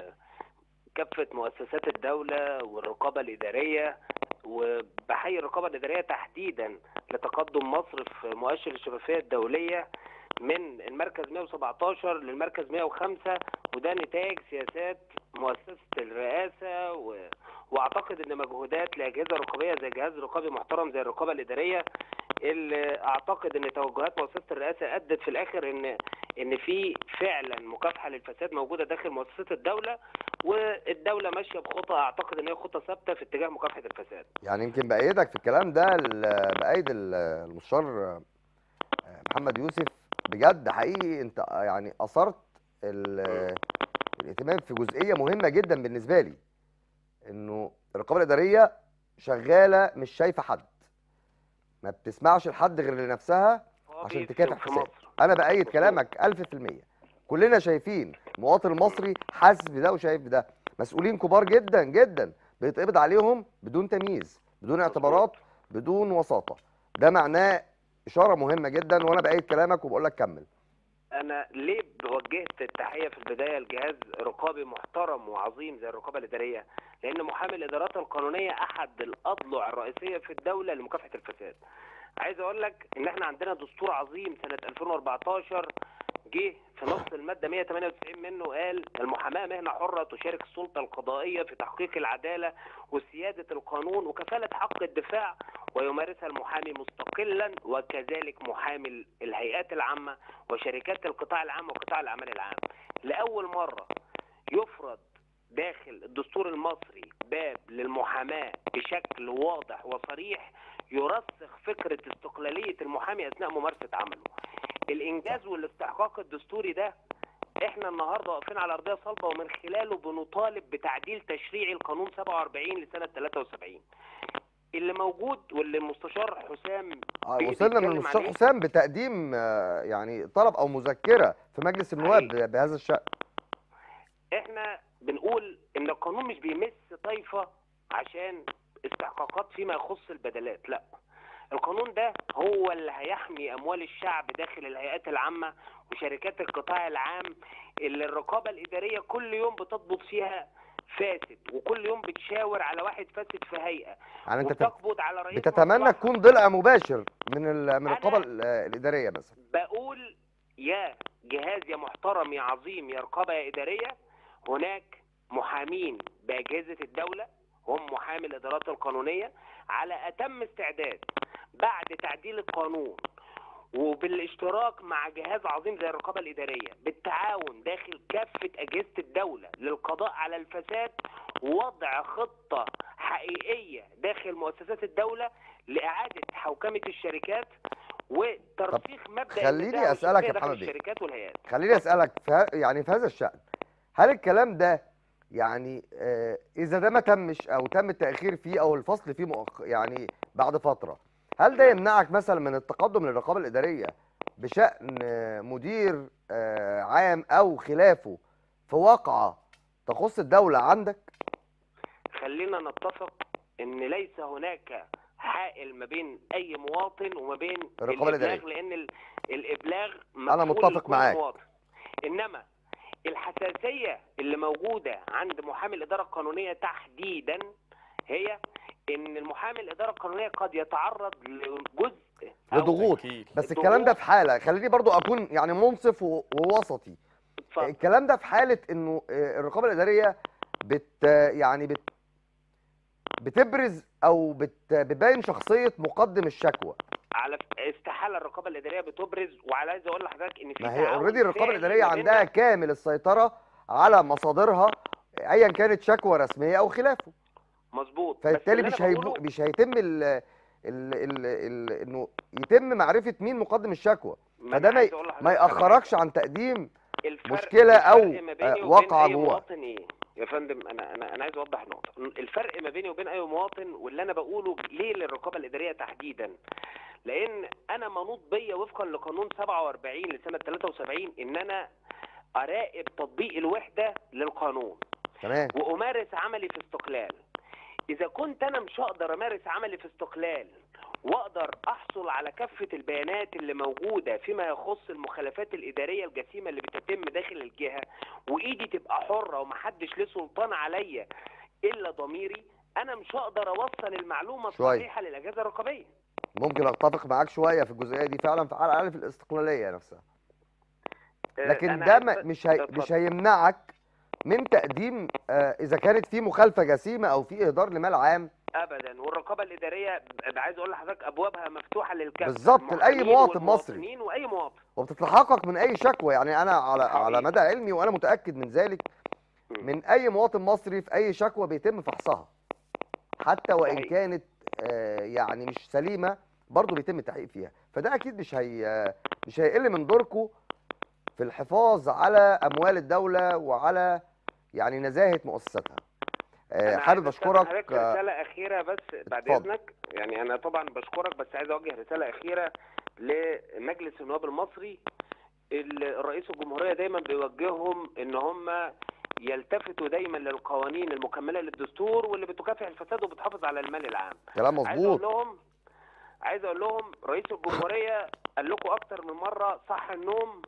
لكافة مؤسسات الدولة والرقابة الإدارية وبحيي الرقابة الإدارية تحديدا لتقدم مصر في مؤشر الشفافية الدولية من المركز 117 للمركز 105 وده نتاج سياسات مؤسسة الرئاسة و... واعتقد ان مجهودات لاجهزه رقابيه زي جهاز رقابي محترم زي الرقابه الاداريه اللي اعتقد ان توجهات مؤسسه الرئاسه ادت في الاخر ان ان في فعلا مكافحه للفساد موجوده داخل مؤسسات الدوله والدوله ماشيه بخطى اعتقد ان هي خطى ثابته في اتجاه مكافحه الفساد. يعني يمكن بايدك في الكلام ده ال- بايد ال- المستشار آه، محمد يوسف بجد حقيقي انت يعني اثرت ال- الاهتمام في جزئيه مهمه جدا بالنسبه لي انه الرقابه الاداريه شغاله مش شايفه حد ما بتسمعش لحد غير لنفسها عشان في- تكافح في فساد. مصر. انا بايد مظبوط. كلامك 1000% كلنا شايفين المواطن المصري حاسس بده وشايف بده مسؤولين كبار جدا جدا بيتقبض عليهم بدون تمييز بدون اعتبارات بدون وساطه ده معناه اشاره مهمه جدا وانا بايد كلامك وبقول لك كمل انا ليه وجهت التحيه في البدايه لجهاز رقابي محترم وعظيم زي الرقابه الاداريه لان محامي الادارات القانونيه احد الاضلع الرئيسيه في الدوله لمكافحه الفساد عايز اقول لك ان احنا عندنا دستور عظيم سنه 2014 جه في نص الماده 198 منه قال المحاماه مهنه حره تشارك السلطه القضائيه في تحقيق العداله وسياده القانون وكفاله حق الدفاع ويمارسها المحامي مستقلا وكذلك محامي الهيئات العامه وشركات القطاع العام وقطاع الاعمال العام لاول مره يفرض داخل الدستور المصري باب للمحاماه بشكل واضح وصريح يرسخ فكره استقلاليه المحامي اثناء ممارسه عمله الانجاز والاستحقاق الدستوري ده احنا النهارده واقفين على ارضيه صلبه ومن خلاله بنطالب بتعديل تشريعي القانون 47 لسنه 73 اللي موجود واللي المستشار حسام آه، بي- وصلنا من بيتكلم المستشار عليه. حسام بتقديم آه، يعني طلب او مذكره في مجلس النواب حقيقي. بهذا الشان احنا بنقول ان القانون مش بيمس طائفه عشان استحقاقات فيما يخص البدلات لا القانون ده هو اللي هيحمي اموال الشعب داخل الهيئات العامه وشركات القطاع العام اللي الرقابه الاداريه كل يوم بتضبط فيها فاسد وكل يوم بتشاور على واحد فاسد في هيئه يعني انت تت- وبتقبض على رئيس بتتمنى مصلحة. تكون ضلع مباشر من ال- من أنا- الرقابه ال- الاداريه مثلا بقول يا جهاز يا محترم يا عظيم يا رقابة يا إدارية هناك محامين بأجهزة الدولة هم محامي الإدارات القانونية على أتم استعداد بعد تعديل القانون وبالاشتراك مع جهاز عظيم زي الرقابة الإدارية بالتعاون داخل كافة أجهزة الدولة للقضاء على الفساد ووضع خطة حقيقية داخل مؤسسات الدولة لإعادة حوكمة الشركات وترسيخ مبدأ خليني النزاهة أسألك يا والشفافية داخل محمد بيه. الشركات والهيئات خليني اسالك في ه- يعني في هذا الشان هل الكلام ده يعني آه، اذا ده ما تمش او تم التاخير فيه او الفصل فيه مؤخ... يعني بعد فتره هل ده يمنعك مثلا من التقدم للرقابه الاداريه بشان آه، مدير آه، عام او خلافه في واقعه تخص الدوله عندك خلينا نتفق ان ليس هناك حائل ما بين اي مواطن وما بين الرقابة الابلاغ الإدارية. لان ال- الابلاغ أنا مقفول متفق لكل معاك. مواطن. انما الحساسيه اللي موجوده عند محامي الاداره القانونيه تحديدا هي ان المحامي الاداره القانونيه قد يتعرض لجزء أو لضغوط أكيد. بس الكلام ده في حاله خليني برضو اكون يعني منصف و- ووسطي اتفضل. الكلام ده في حاله انه آه، الرقابه الاداريه بت يعني بت بتبرز او بت بتبين شخصيه مقدم الشكوى على استحاله الرقابه الاداريه بتبرز وعلى عايز اقول لحضرتك ان في ما هي تعاون اوريدي الرقابه فعلي الاداريه ما بيننا. عندها كامل السيطره على مصادرها ايا كانت شكوى رسميه او خلافه مظبوط بس فبالتالي اللي مش أنا هيبو بقوله- مش هيتم ال ال ال ال انه يتم معرفه مين مقدم الشكوى ما فده أنا ما عايز ي- أقول لحضرتك ما على ياخركش حاجة. عن تقديم الفرق مشكلة أو، الفرق ما بيني آه، وبين واقعة أي جوه. مواطن ايه يا فندم انا انا انا عايز اوضح نقطه الفرق ما بيني وبين اي مواطن واللي انا بقوله ليه للرقابه الاداريه تحديدا لان انا منوط بيا وفقا لقانون 47 لسنه 73 ان انا اراقب تطبيق الوحده للقانون تمام وامارس عملي في استقلال اذا كنت انا مش هقدر امارس عملي في استقلال واقدر احصل على كافه البيانات اللي موجوده فيما يخص المخالفات الاداريه الجسيمه اللي بتتم داخل الجهه وايدي تبقى حره ومحدش له سلطان عليا الا ضميري انا مش هقدر اوصل المعلومه شوية. الصحيحه للاجهزه الرقابيه ممكن اتفق معاك شويه في الجزئيه دي فعلا في على الاقل في الاستقلاليه نفسها آه، لكن أنا ده عايز ما- بس- مش هي اتفضل. مش هيمنعك من تقديم آه، اذا كانت في مخالفه جسيمه او في اهدار لمال عام ابدا والرقابه الاداريه ب- عايز اقول لحضرتك ابوابها مفتوحه للكافه بالظبط، لأي المحامين مواطن مصري. والمواطنين واي مواطن وبتتحقق من اي شكوى يعني انا على على حقيقي. مدى علمي وانا متاكد من ذلك مم. من اي مواطن مصري في اي شكوى بيتم فحصها حتى وان صحيح. كانت آه، يعني مش سليمه برضه بيتم التحقيق فيها فده اكيد مش هي مش هيقل من دوركم في الحفاظ على اموال الدوله وعلى يعني نزاهه مؤسساتها آه، أنا حابب عايز أستأذن اشكرك حضرتك آه، رسالة أخيرة بس بعد اتفضل. إذنك يعني أنا طبعا بشكرك بس عايز أوجه رسالة أخيرة لمجلس النواب المصري ال- رئيس الجمهورية دايما بيوجههم إن هم يلتفتوا دايما للقوانين المكملة للدستور واللي بتكافح الفساد وبتحافظ على المال العام كلام عايز أقول مظبوط لهم عايز أقول لهم رئيس الجمهورية قال لكم أكتر من مرة صح النوم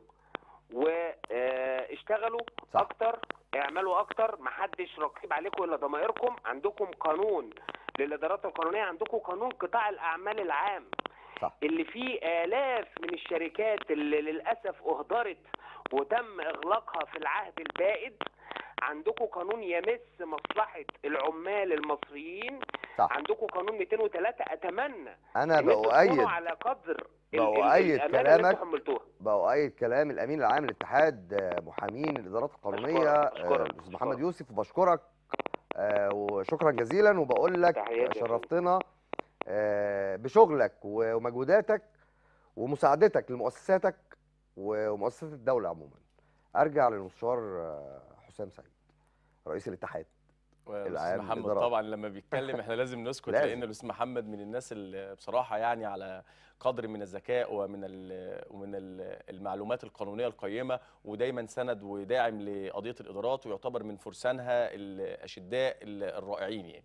واشتغلوا صح. اكتر اعملوا اكتر محدش رقيب عليكم الا ضمائركم عندكم قانون للادارات القانونيه عندكم قانون قطاع الاعمال العام صح. اللي فيه الاف من الشركات اللي للاسف اهدرت وتم اغلاقها في العهد البائد عندكم قانون يمس مصلحه العمال المصريين صح عندكم قانون 203 اتمنى انا ان انتوا بأؤيد تكونوا على قدر ال- ال- بأؤيد الأمانة اللي كلامك. انتوا حملتوها بأؤيد كلام الامين العام للاتحاد آه، محامين الادارات القانونيه أشكرك، آه، أشكرك، الاستاذ محمد أشكرك. يوسف وبشكرك آه، وشكرا جزيلا وبقول لك تحياتي يا فندم. شرفتنا آه، بشغلك ومجهوداتك ومساعدتك لمؤسساتك ومؤسسات الدوله عموما ارجع للمستشار آه، حسام سعيد رئيس الاتحاد والاستاذ العام محمد للإدارات. طبعا لما بيتكلم احنا لازم نسكت لازم. لان الاستاذ محمد من الناس اللي بصراحه يعني على قدر من الذكاء ومن ال ومن ال المعلومات القانونيه القيمه ودايما سند وداعم لقضيه الادارات ويعتبر من فرسانها الاشداء ال- الرائعين يعني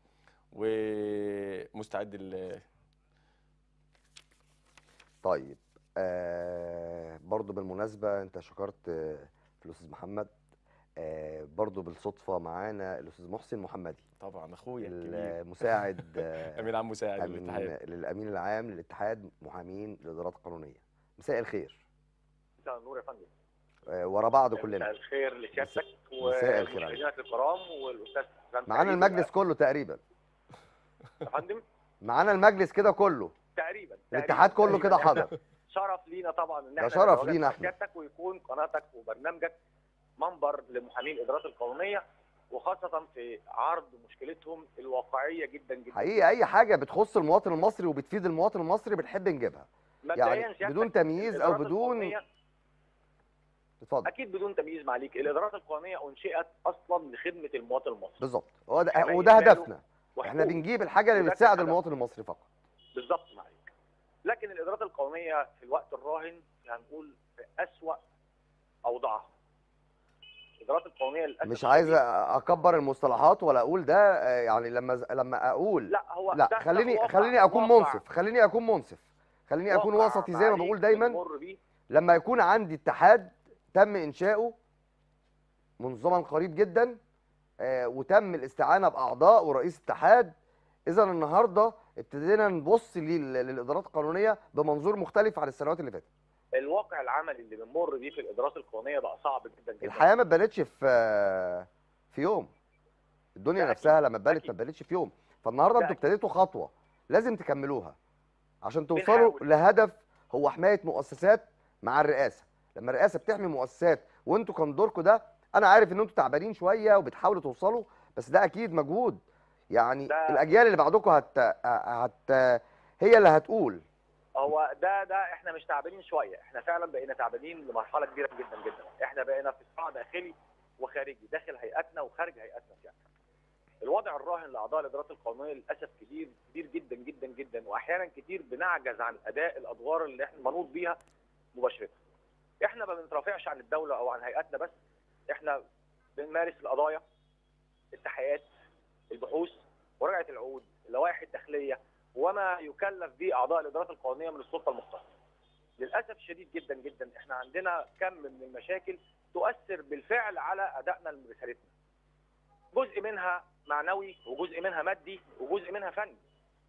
ومستعد ال- طيب آه برضو بالمناسبة انت شكرت آه، في الأستاذ محمد آه برضو بالصدفة معانا الأستاذ محسن محمدي طبعا اخويا الكبير المساعد آه امين عام مساعد أمين الاتحاد للأمين العام للاتحاد محامين الإدارات القانونونية مساء الخير مساء النور يا فندم آه ورا بعض مساء كلنا الخير لسيادتك مساء الخير عليك. ومشاهدينا الكرام والاستاذ حسام معانا سعيد المجلس كله تقريبا يا فندم معانا المجلس كده كله تقريبا الاتحاد تقريباً. كله كده تقريباً. حاضر شرف لينا طبعا ان ده احنا شرف نتواجد لينا مع احنا. سيادتك ويكون قناتك وبرنامجك منبر لمحامين الادارات القانونيه وخاصه في عرض مشكلتهم الواقعيه جدا جدا حقيقي أي حاجة بتخص المواطن المصري وبتفيد المواطن المصري بنحب نجيبها مبدئيا يعني سيادتك بدون تمييز أو الإدارات بدون القانونية اتفضل اكيد بدون تمييز معاليك الادارات القانونيه انشئت اصلا لخدمه المواطن المصري بالظبط هو ده حماية وده ماله هدفنا احنا وحقوقه. بنجيب الحاجه اللي وده بتساعد الهدف. المواطن المصري فقط بالظبط معاك لكن الادارات القانونيه في الوقت الراهن هنقول في اسوا اوضاعها الادارات القانونيه للاسف مش عايز الشديد- اكبر المصطلحات ولا اقول ده آه، يعني لما لما اقول لا هو لا ده- ده خليني واقع- خليني اكون واقع- منصف خليني اكون منصف خليني اكون واقع وسطي زي ما معاليك بقول دايما بنمر بيه. لما يكون عندي اتحاد تم انشاؤه منذ زمن قريب جدا آه، وتم الاستعانه باعضاء ورئيس اتحاد اذا النهارده ابتدينا نبص لل- للادارات القانونيه بمنظور مختلف عن السنوات اللي فاتت الواقع العملي اللي بنمر بيه في الادارات القانونيه بقى صعب جدا جدا الحياه ما اتبنتش في آه، في يوم الدنيا ده نفسها أكيد. لما اتبنت أكيد. ما اتبنتش في يوم فالنهارده ده انتوا أكيد. ابتديتوا خطوه لازم تكملوها عشان توصلوا بنحاول. لهدف هو حمايه مؤسسات مع الرئاسه لما الرئاسه بتحمي مؤسسات وانتوا كان دوركم ده انا عارف ان انتوا تعبانين شويه وبتحاولوا توصلوا بس ده اكيد مجهود يعني ده- الاجيال اللي بعدكم هت... هت هي اللي هتقول هو ده ده احنا مش تعبانين شويه احنا فعلا بقينا تعبانين لمرحله كبيره جدا جدا احنا بقينا في صراع داخلي وخارجي داخل هيئاتنا وخارج هيئاتنا يعني الوضع الراهن لاعضاء الادارات القانونيه للاسف كبير كبير جدا جدا جدا واحيانا كتير بنعجز عن اداء الادوار اللي احنا منوط بيها مباشره احنا ما بنترافعش عن الدوله او عن هيئاتنا بس احنا بنمارس القضايا التحقيقات البحوث مراجعه العقود اللوائح الداخليه وما يكلف به اعضاء الادارات القانونيه من السلطه المختصه. للاسف الشديد جدا جدا احنا عندنا كم من المشاكل تؤثر بالفعل على ادائنا لرسالتنا. جزء منها معنوي وجزء منها مادي وجزء منها فني.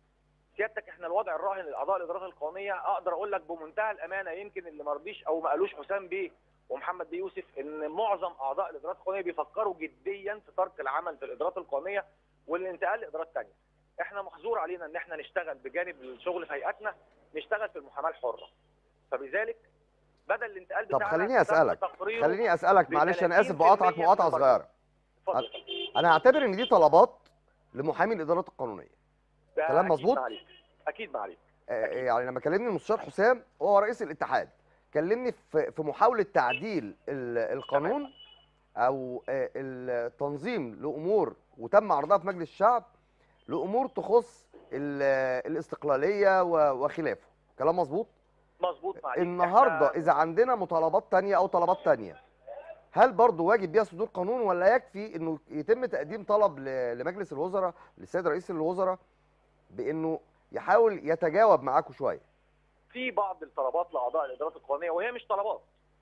سيادتك احنا الوضع الراهن لاعضاء الادارات القانونيه اقدر اقول لك بمنتهى الامانه يمكن اللي ما رضيش او ما قالوش حسام بيه ومحمد بيه يوسف ان معظم اعضاء الادارات القانونيه بيفكروا جديا في ترك العمل في الادارات القانونيه والانتقال لادارات ثانيه. احنا محظور علينا ان احنا نشتغل بجانب الشغل في هيئاتنا نشتغل في المحاماه الحره فبذلك بدل الانتقال طب بتاعنا خليني تم اسالك تقريره خليني اسالك معلش انا اسف بقاطعك 30% مقاطعه من صغيره اتفضل انا هعتبر ان دي طلبات لمحامي الادارات القانونيه ده كلام أكيد مظبوط؟ ما عليك. اكيد ما عليك آه، أكيد. يعني لما كلمني المستشار حسام هو رئيس الاتحاد كلمني في في محاوله تعديل ال- القانون او آه، التنظيم لامور وتم عرضها في مجلس الشعب لامور تخص ال- الاستقلاليه و- وخلافه كلام مظبوط مظبوط ما عليك النهارده إحنا- اذا عندنا مطالبات تانية او طلبات تانية هل برضه واجب بيها صدور قانون ولا يكفي انه يتم تقديم طلب ل- لمجلس الوزراء للسيد رئيس الوزراء بانه يحاول يتجاوب معاكم شويه في بعض الطلبات لاعضاء الادارات القانونيه وهي مش طلبات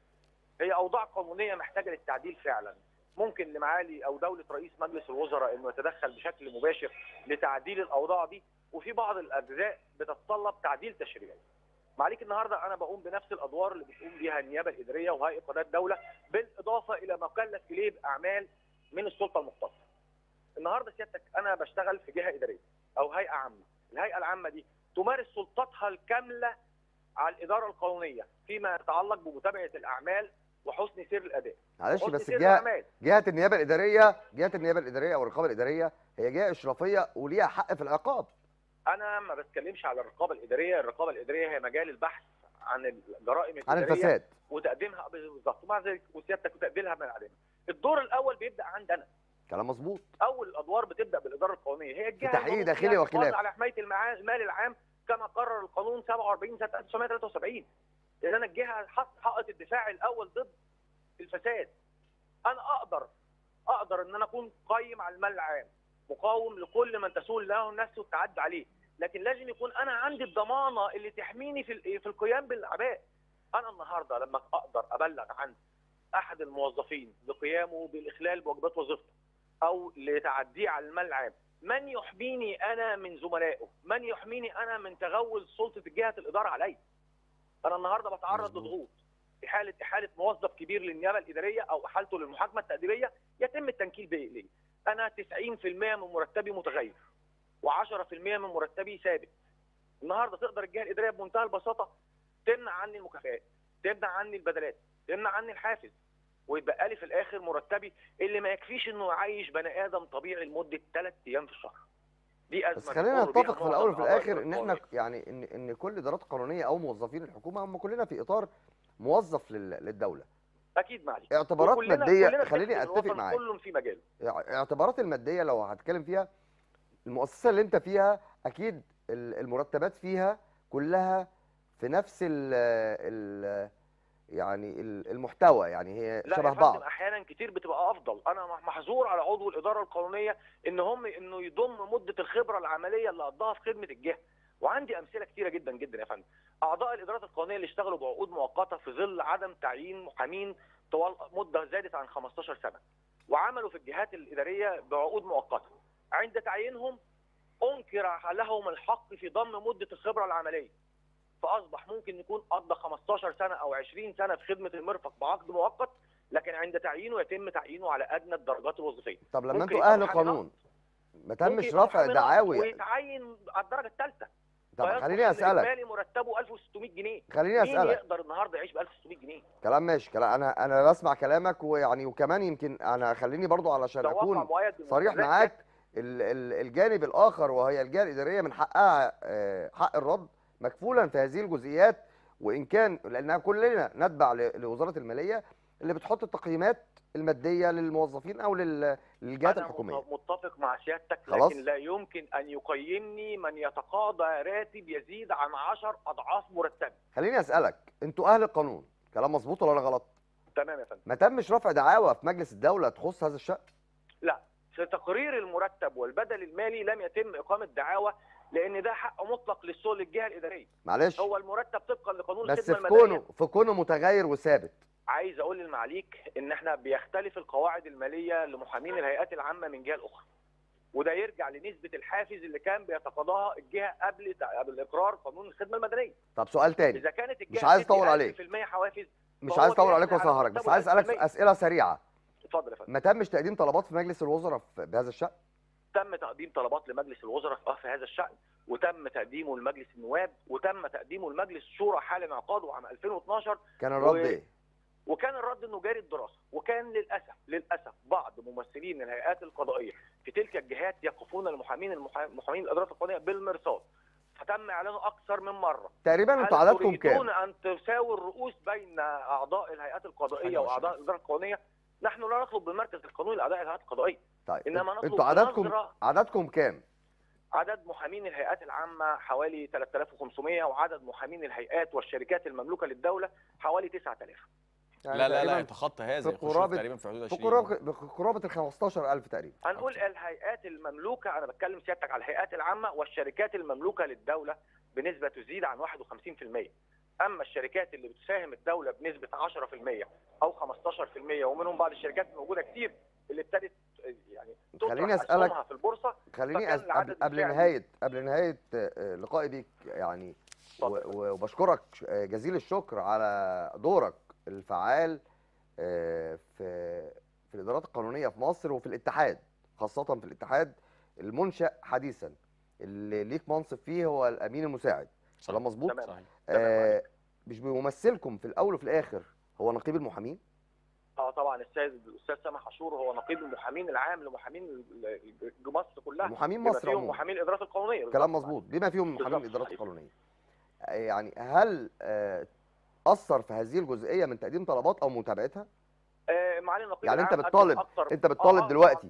هي اوضاع قانونيه محتاجه للتعديل فعلا ممكن لمعالي او دوله رئيس مجلس الوزراء انه يتدخل بشكل مباشر لتعديل الاوضاع دي وفي بعض الاجزاء بتتطلب تعديل تشريعي معاليك النهارده انا بقوم بنفس الادوار اللي بتقوم بيها النيابه الاداريه وهيئه قضاء الدوله بالاضافه الى ما كلف اليه باعمال من السلطه المختصه. النهارده سيادتك انا بشتغل في جهه اداريه او هيئه عامه، الهيئه العامه دي تمارس سلطتها الكامله على الاداره القانونيه فيما يتعلق بمتابعه الاعمال وحسن سير الاداء. معلش وحسن بس سير الجهه الاعمال جهه النيابه الاداريه جهه النيابه الاداريه او الرقابه الاداريه هي جهه اشرافيه وليها حق في العقاب انا ما بتكلمش على الرقابه الاداريه، الرقابه الاداريه هي مجال البحث عن الجرائم عن الاداريه الفساد وتقديمها بالظبط ومع ذلك وسيادتك وتقديمها من علينا. الدور الاول بيبدا عندنا كلام مظبوط اول الادوار بتبدا بالاداره القانونيه هي الجهه تحقيق المنوط داخلي بها وخلاف. الحفاظ على حمايه المعا- المال العام كما قرر القانون 47 سنه 1973 لان انا الجهه حط حائط الدفاع الاول ضد الفساد انا اقدر اقدر ان انا اكون قيم على المال العام مقاوم لكل من تسول له النفس والتعدي عليه لكن لازم يكون انا عندي الضمانه اللي تحميني في ال- في القيام بالاعباء انا النهارده لما اقدر ابلغ عن احد الموظفين لقيامه بالاخلال بواجبات وظيفته او لتعديه على المال العام من يحميني انا من زملائه من يحميني انا من تغول سلطه جهه الاداره علي انا النهارده بتعرض مظبوط. لضغوط في حاله احاله موظف كبير للنيابه الاداريه او احالته للمحاكمه التاديبيه يتم التنكيل به اليه انا 90% من مرتبي متغير و10% من مرتبي ثابت النهارده تقدر الجهه الاداريه بمنتهى البساطه تمنع عني المكافآت تمنع عني البدلات تمنع عني الحافز ويتبقى لي في الاخر مرتبي اللي ما يكفيش انه يعيش بني ادم طبيعي لمده ثلاث ايام في الشهر دي ازمه بس خلينا بيمر بيها نتفق في معظم الاول وفي أعضاء الاخر ان احنا القانونية. يعني ان ان كل ادارات قانونيه او موظفين الحكومه هم كلنا في اطار موظف لل- للدوله اكيد معلش اعتبارات وكلنا- ماديه كلنا خليني بنخدم اتفق الوطن معاك كل في مجاله اعتبارات الماديه لو هتكلم فيها المؤسسه اللي انت فيها اكيد ال- المرتبات فيها كلها في نفس ال ال يعني ال- المحتوى يعني هي لا شبه يا بعض فندم احيانا كتير بتبقى افضل انا محظور على عضو الاداره القانونيه ان هم انه يضم مده الخبره العمليه اللي قضاها في خدمه الجهه وعندي امثله كتيره جدا جدا يا فندم اعضاء الادارات القانونيه اللي اشتغلوا بعقود مؤقته في ظل عدم تعيين محامين طوال مده زادت عن 15 سنه وعملوا في الجهات الاداريه بعقود مؤقته عند تعيينهم انكر لهم الحق في ضم مده الخبره العمليه فاصبح ممكن يكون قضى 15 سنه او 20 سنه في خدمه المرفق بعقد مؤقت لكن عند تعيينه يتم تعيينه على ادنى الدرجات الوظيفيه طب لما ممكن انتوا يبقى اهل محامي قانون ما ممكن تمش يبقى رفع محامي نقض دعاوي ويتعين على الدرجه الثالثه طب خليني اسالك اجمالي مرتبه 1600 جنيه خليني مين اسالك يقدر النهارده يعيش ب 1600 جنيه كلام ماشي كلام انا انا بسمع كلامك ويعني وكمان يمكن انا خليني برضو علشان ده واقع اكون مؤيد صريح بمستندات معاك ال- ال- الجانب الاخر وهي الجهه الاداريه من حقها آه، حق الرد مكفولا في هذه الجزئيات وان كان لانها كلنا نتبع ل- لوزاره الماليه اللي بتحط التقييمات الماديه للموظفين او لل- للجهات أنا الحكوميه مت- متفق مع سيادتك خلاص. لكن لا يمكن ان يقيمني من يتقاضى راتب يزيد عن 10 اضعاف مرتبي خليني اسالك انتوا اهل القانون كلام مظبوط ولا انا غلط تمام يا فندم ما تمش رفع دعاوى في مجلس الدوله تخص هذا الشان لا في تقرير المرتب والبدل المالي لم يتم اقامه دعاوى لان ده حق مطلق للسوق للجهه الاداريه معلش هو المرتب طبقا لقانون بس الخدمه في المدنيه كونه في كونه متغير وثابت عايز اقول للمعاليك ان احنا بيختلف القواعد الماليه لمحامين الهيئات العامه من جهه لاخرى وده يرجع لنسبه الحافز اللي كان بيتقاضاها الجهه قبل قبل اقرار قانون الخدمه المدنيه طب سؤال تاني اذا كانت الجهه مش عايز بتدي أطول عليك. 1000% حوافز مش فهو عايز اطول بيعمل عليك على واسهرك بس مرتبه عايز اسالك 1000%. اسئله سريعه اتفضل يا فندم ما تمش تقديم طلبات في مجلس الوزراء في- بهذا الشان تم تقديم طلبات لمجلس الوزراء في- في هذا الشان وتم تقديمه لمجلس النواب وتم تقديمه لمجلس الشورى حال انعقاده عام 2012 كان الرد و- ايه وكان الرد انه جاري الدراسه وكان للاسف للاسف بعض ممثلين الهيئات القضائيه في تلك الجهات يقفون المحامين المحا- محامين الادارات القانونيه بالمرصاد فتم اعلانه اكثر من مره تقريبا هل انتوا عددكم تريدون كام ان تساوي الرؤوس بين اعضاء الهيئات القضائيه حاجة واعضاء وعشرين. الاداره القانونيه نحن لا نطلب بالمركز القانوني لاعضاء الهيئات القضائيه طيب انما نطلب انتوا عددكم بنظرة عددكم كام عدد محامين الهيئات العامة حوالي 3500 وعدد محامين الهيئات والشركات المملوكة للدولة حوالي 9000 يعني لا لا لا تقريباً يتخطى هذا في يخش قرابة- تقريبا في حدود في 20 قرابه في قرابه ال 15000 تقريبا هنقول أوكي. الهيئات المملوكة أنا بتكلم سيادتك على الهيئات العامة والشركات المملوكة للدولة بنسبة تزيد عن 51% أما الشركات اللي بتساهم الدولة بنسبة 10% أو 15% ومنهم بعض الشركات موجودة كتير اللي ابتدت يعني تطرح خليني أسألك- أسهمها في البورصة خليني فكان أس... العدد قبل, قبل الفعلي- نهايه قبل نهايه آه، لقائي بيك يعني و... اتفضل. و- وبشكرك آه، جزيل الشكر على دورك الفعال آه، في في الادارات القانونيه في مصر وفي الاتحاد خاصه في الاتحاد المنشا حديثا اللي ليك منصب فيه هو الامين المساعد كلام مظبوط تمام. صحيح آه مش بيمثلكم في الاول وفي الاخر هو نقيب المحامين اه طبعا السيد الاستاذ سامح عاشور هو نقيب المحامين العام لمحامين ال- ال- مصر كلها محامين بما مصر فيهم عموما محامين الادارات القانونيه كلام بالظبط. مظبوط بما فيهم محامين بالظبط، الادارات صحيح. القانونيه آه، يعني هل آه، اثر في هذه الجزئيه من تقديم طلبات او متابعتها آه معالي النقيب يعني انت العام قدم بتطالب أكتر انت آه، بتطالب آه، دلوقتي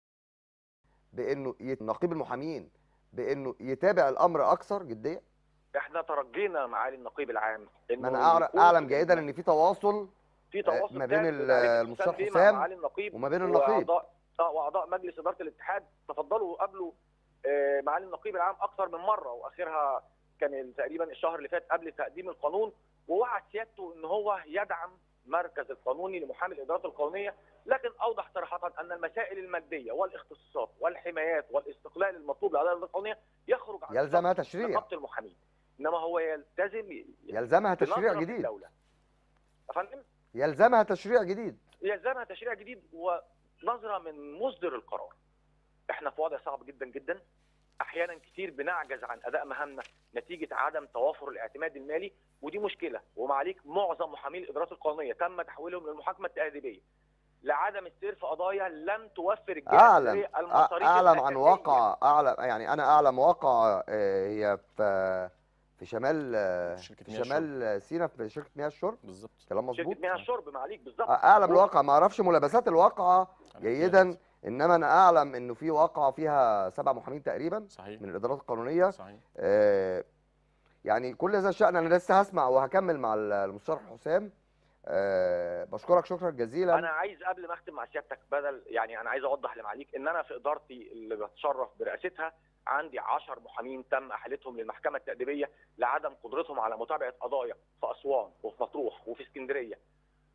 بانه يت- نقيب المحامين بانه يتابع الامر اكثر جديه احنا ترجينا معالي النقيب العام ما إنه انا أعر- يكون اعلم جيدا ان في تواصل في تواصل ما بين تام ال- بالعريف المستشار الحسام بيه حسام مع معالي النقيب وما بين النقيب واعضاء اه واعضاء مجلس اداره الاتحاد تفضلوا وقابلوا آه، معالي النقيب العام اكثر من مره واخرها كان تقريبا الشهر اللي فات قبل تقديم القانون ووعد سيادته ان هو يدعم مركز القانوني لمحامي الادارات القانونيه لكن اوضح صراحه ان المسائل الماديه والاختصاصات والحمايات والاستقلال المطلوب للاداره القانونيه يخرج عن يلزمها نطاق تشريع نقابه المحامين انما هو يلتزم ي- يلزمها بنظرة تشريع في جديد الدولة. يا فندم يلزمها تشريع جديد يلزمها تشريع جديد ونظره من مصدر القرار. احنا في وضع صعب جدا جدا احيانا كتير بنعجز عن اداء مهامنا نتيجه عدم توافر الاعتماد المالي ودي مشكله ومعاليك معظم محامي الادارات القانونيه تم تحويلهم للمحاكمه التاديبيه لعدم السير في قضايا لم توفر الجهه اعلم الإدارية المصاريف اعلم عن الأساسية. واقع اعلم يعني انا اعلم واقع آه، هي في في شمال آه، شركة في مياه شمال سينا في شركه مياه الشرب بالظبط كلام مظبوط شركه مياه الشرب معاليك بالظبط اعلم و- الواقع ما اعرفش ملابسات الواقعه أنا جيدا فاهم. انما انا اعلم انه في واقعه فيها سبع محامين تقريبا صحيح من الادارات القانونيه صحيح آه، يعني كل هذا الشأن انا لسه هسمع وهكمل مع المستشار حسام آه، بشكرك شكرا جزيلا انا عايز قبل ما اختم مع سيادتك بدل يعني انا عايز اوضح لمعاليك ان انا في ادارتي اللي بتشرف برئاستها عندي 10 محامين تم احالتهم للمحكمه التاديبيه لعدم قدرتهم على متابعه قضايا في اسوان وفي مطروح وفي اسكندريه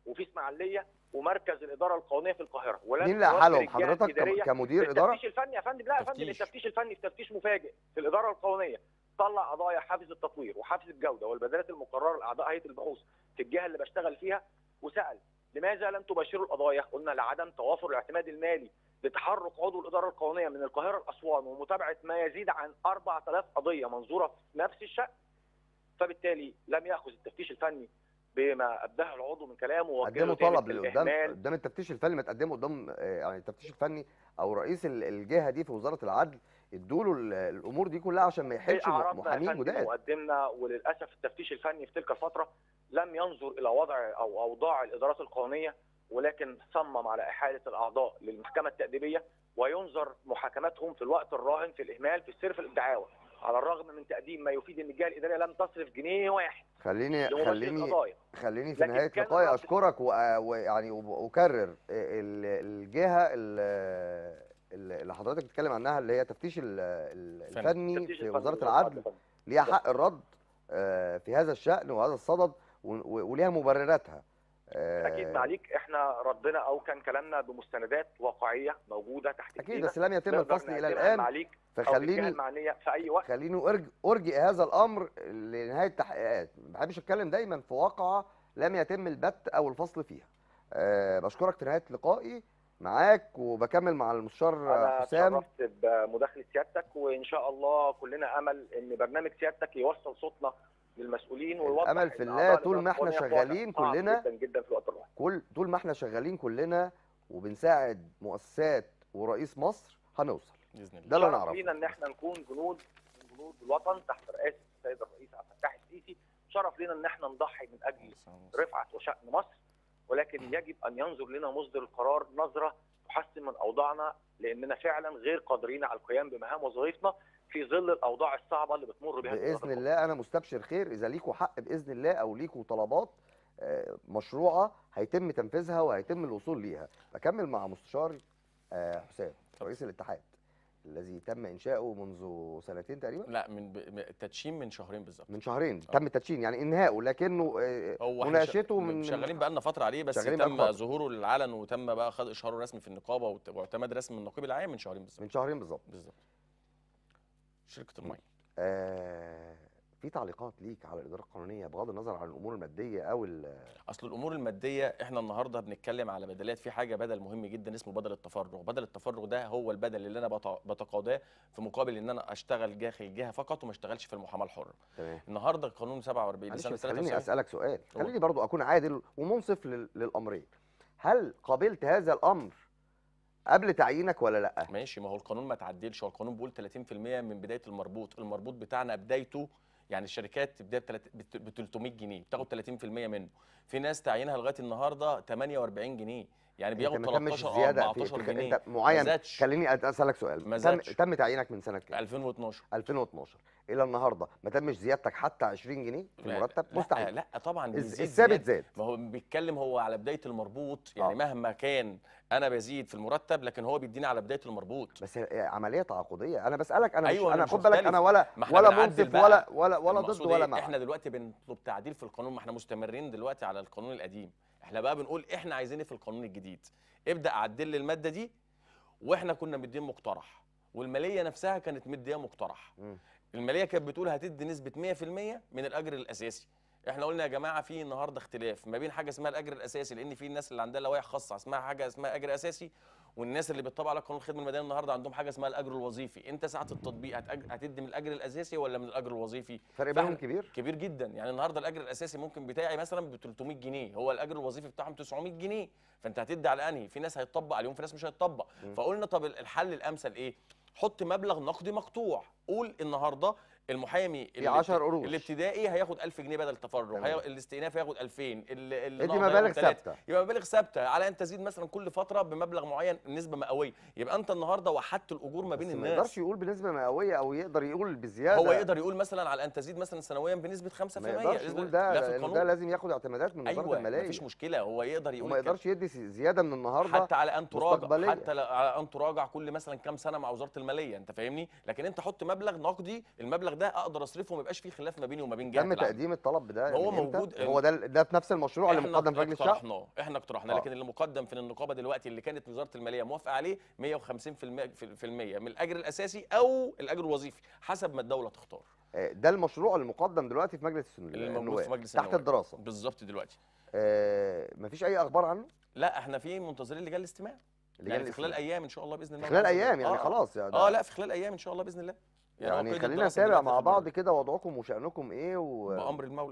وفي اسماعيليه ومركز الاداره القانونيه في القاهره ولن مين اللي توفر احالهم الجهات حضرتك كم- الإدارية كمدير اداره التفتيش الفني يا فندم لا يا فندم تفتيش. التفتيش الفني في تفتيش مفاجئ في الاداره القانونيه طلع قضايا حافز التطوير وحافز الجوده والبدلات المقرره لاعضاء هيئه البحوث في الجهه اللي بشتغل فيها وسال لماذا لم تباشروا القضايا؟ قلنا لعدم توافر الاعتماد المالي لتحرك عضو الاداره القانونيه من القاهره لاسوان ومتابعه ما يزيد عن 4000 قضيه منظوره في نفس الشان فبالتالي لم ياخذ التفتيش الفني بما ابداه العضو من كلامه ووجه له قدموا تهمة طلب اللي قدام الإهمال. قدام التفتيش الفني ما تقدموا قدام آه، يعني التفتيش الفني او رئيس ال- الجهه دي في وزاره العدل ادوا له ال- الامور دي كلها عشان ما يحيلش عرضنا يا محامين فندم جداد وقدمنا وللاسف التفتيش الفني في تلك الفتره لم ينظر الى وضع او اوضاع الادارات القانونيه ولكن صمم على احاله الاعضاء للمحكمه التاديبيه وينظر محاكمتهم في الوقت الراهن في الاهمال في السير في الدعاوى على الرغم من تقديم ما يفيد ان الجهه الاداريه لم تصرف جنيه واحد خليني لممارسه خليني القضايا خليني في لكن نهايه كان لقائي الرد- اشكرك وأ- ويعني وب- واكرر ال- الجهه ال- ال- اللي حضرتك بتتكلم عنها اللي هي تفتيش ال- ال- فني. الفني التفتيش في الفني وزاره للأفراد العدل يا فندم. ليها حق الرد آه، في هذا الشأن وهذا الصدد و- و- وليها مبرراتها آه، اكيد معليك احنا ردنا او كان كلامنا بمستندات واقعيه موجوده تحت اكيد ايدينا بس لم يتم نقدر الفصل الى نقدمها الان معليك او للجهه فخليني المعنيه في اي وقت خليني أرج ارجئ هذا الامر لنهايه التحقيقات ما بحبش اتكلم دايما في واقعه لم يتم البت او الفصل فيها أه بشكرك في نهايه لقائي معاك وبكمل مع المستشار انا حسام اتشرفت بمداخله سيادتك وان شاء الله كلنا امل ان برنامج سيادتك يوصل صوتنا للمسؤولين ويوضح الأمل في إن الله أعضاء طول ما الإدارة إحنا القانونية شغالين في وضع صعب كلنا. جدا جدا في الوقت الراهن كل طول ما احنا شغالين كلنا وبنساعد مؤسسات ورئيس مصر هنوصل باذن الله ده اللي شرف نعرفه لينا ان احنا نكون جنود من جنود الوطن تحت رئاسه السيد الرئيس عبد الفتاح السيسي شرف لينا ان احنا نضحي من اجل رفعه وشان مصر ولكن يجب ان ينظر لنا مصدر القرار نظره تحسن من اوضاعنا لاننا فعلا غير قادرين على القيام بمهام وظائفنا في ظل الاوضاع الصعبه اللي بتمر بها الإدارة باذن الله انا مستبشر خير اذا ليكوا حق باذن الله او ليكوا طلبات آه، مشروعه هيتم تنفيذها وهيتم الوصول ليها بكمل مع مستشار آه، حسام رئيس الاتحاد الذي تم انشاؤه منذ سنتين تقريبا لا من ب... م- التدشين من شهرين بالظبط من شهرين آه. تم التدشين يعني انهائه لكنه آه، هو إحنا مناقشته شا- من شغالين بقى لنا فتره عليه بس شغالين بقالكم تم فترة. ظهوره للعلن وتم بقى خد اشهاره رسمي في النقابه وت- واعتماد رسمي من النقيب العام من شهرين بالظبط من شهرين بالظبط بالظبط شركه الميه آه، في تعليقات ليك على الاداره القانونيه بغض النظر عن الامور الماديه او ال- اصل الامور الماديه احنا النهارده بنتكلم على بدلات في حاجه بدل مهم جدا اسمه بدل التفرغ بدل التفرغ ده هو البدل اللي انا بت- بتقاضاه في مقابل ان انا اشتغل داخل الجهه فقط وما اشتغلش في المحاماه الحره تمام النهارده قانون 47 معلش لسنه بس خليني 73 اسالك سؤال قول. خليني برضو اكون عادل ومنصف لل- للامرين هل قبلت هذا الامر قبل تعيينك ولا لا ماشي ما هو القانون ما تعدلش هو القانون بيقول 30% من بدايه المربوط المربوط بتاعنا بدايته يعني الشركات تبدا ب 300 جنيه بتاخد 30% منه في ناس تعيينها لغايه النهارده 48 جنيه يعني انت بياخد ما تمش 13 زياده أو في 14 في- جنيه انت معين زادش. خليني أت- اسالك سؤال ما تم, زادش. تم تعيينك من سنه كام 2012 2012 الى النهارده ما تمش زيادتك حتى 20 جنيه في لا- المرتب لا مستحيل لا طبعا الز- بيزيد الثابت زيادة. زاد ما هو بيتكلم هو على بدايه المربوط يعني آه. مهما كان انا بزيد في المرتب لكن هو بيديني على بدايه المربوط بس هي عمليه تعاقديه انا بسالك انا أيوة، مش أنا انا مش خد بالك مختلف. انا ولا ما إحنا ولا بنعدل منصف بقى. ولا ولا ولا ضد المقصود ولا إيه؟ مع احنا دلوقتي بنطلب تعديل في القانون ما احنا مستمرين دلوقتي على القانون القديم احنا بقى بنقول احنا عايزين ايه في القانون الجديد ابدا عدل لي الماده دي واحنا كنا مدين مقترح والماليه نفسها كانت مديه مقترح مم. الماليه كانت بتقول هتدي نسبه 100% من الاجر الاساسي احنا قلنا يا جماعه في النهارده اختلاف ما بين حاجه اسمها الاجر الاساسي لان في الناس اللي عندها لوائح خاصه اسمها حاجه اسمها اجر اساسي والناس اللي بتطبق على قانون الخدمه المدنيه النهارده عندهم حاجه اسمها الاجر الوظيفي انت ساعه التطبيق هتأج... هتدي من الاجر الاساسي ولا من الاجر الوظيفي فرق فإحنا- بينهم كبير كبير جدا يعني النهارده الاجر الاساسي ممكن بتاعي مثلا ب 300 جنيه هو الاجر الوظيفي بتاعهم 900 جنيه فانت هتدي على انهي في ناس هيطبق عليهم في ناس مش هيطبق مم. فقلنا طب الحل الامثل ايه حط مبلغ نقدي مقطوع قول النهارده المحامي في 10 قروش الابتدائي هياخد 1000 جنيه بدل التفرغ تمام. هي... الاستئناف هياخد 2000 ال... ال... ادي النقد مبالغ هياخد تلاتة. ثابته يبقى مبالغ ثابته على ان تزيد مثلا كل فتره بمبلغ معين نسبه مئويه يبقى انت النهارده وحدت الاجور ما بين بس ما الناس يقدرش يقول بنسبه مئويه او يقدر يقول بزياده هو يقدر يقول مثلا على ان تزيد مثلا سنويا بنسبه 5% ما يقدرش نسبة- يقول ده لا في لانه القانون ده لازم ياخد اعتمادات من وزاره ايوه الماليه مفيش مشكله هو يقدر يقول وما كده. يقدرش يدي س- زياده من النهارده حتى على ان تراجع مستقبلية. حتى ل- على ان تراجع كل مثلا كام سنه مع وزاره الماليه انت فاهمني لكن انت حط مبلغ نقدي المبلغ ده اقدر اصرفه وما يبقاش فيه خلاف ما بيني وما بين جهه تم العمل. تقديم الطلب ده هو من إمتى؟ موجود- هو ده ده في نفس المشروع اللي احنا مقدم في مجلس الشعب اقترحناه احنا اقترحنا آه. لكن اللي مقدم في النقابه دلوقتي اللي كانت وزاره الماليه موافقه عليه 150% في في المية من الاجر الاساسي او الاجر الوظيفي حسب ما الدوله تختار آه، ده المشروع اللي مقدم دلوقتي في مجلس السن- اللي موجود النواب في مجلس تحت النواب. الدراسه بالظبط دلوقتي آه، مفيش اي اخبار عنه لا احنا في منتظرين لجان الاستماع لجان يعني في خلال الاستماع. ايام ان شاء الله باذن الله في خلال عز وجل. ايام يعني آه، خلاص يعني اه لا في خلال ايام ان شاء الله باذن الله هو يعني قيد خلينا الدراسة نتابع دلوقتي مع في بعض الموضوع. كده وضعكم وشأنكم ايه و... بامر المولى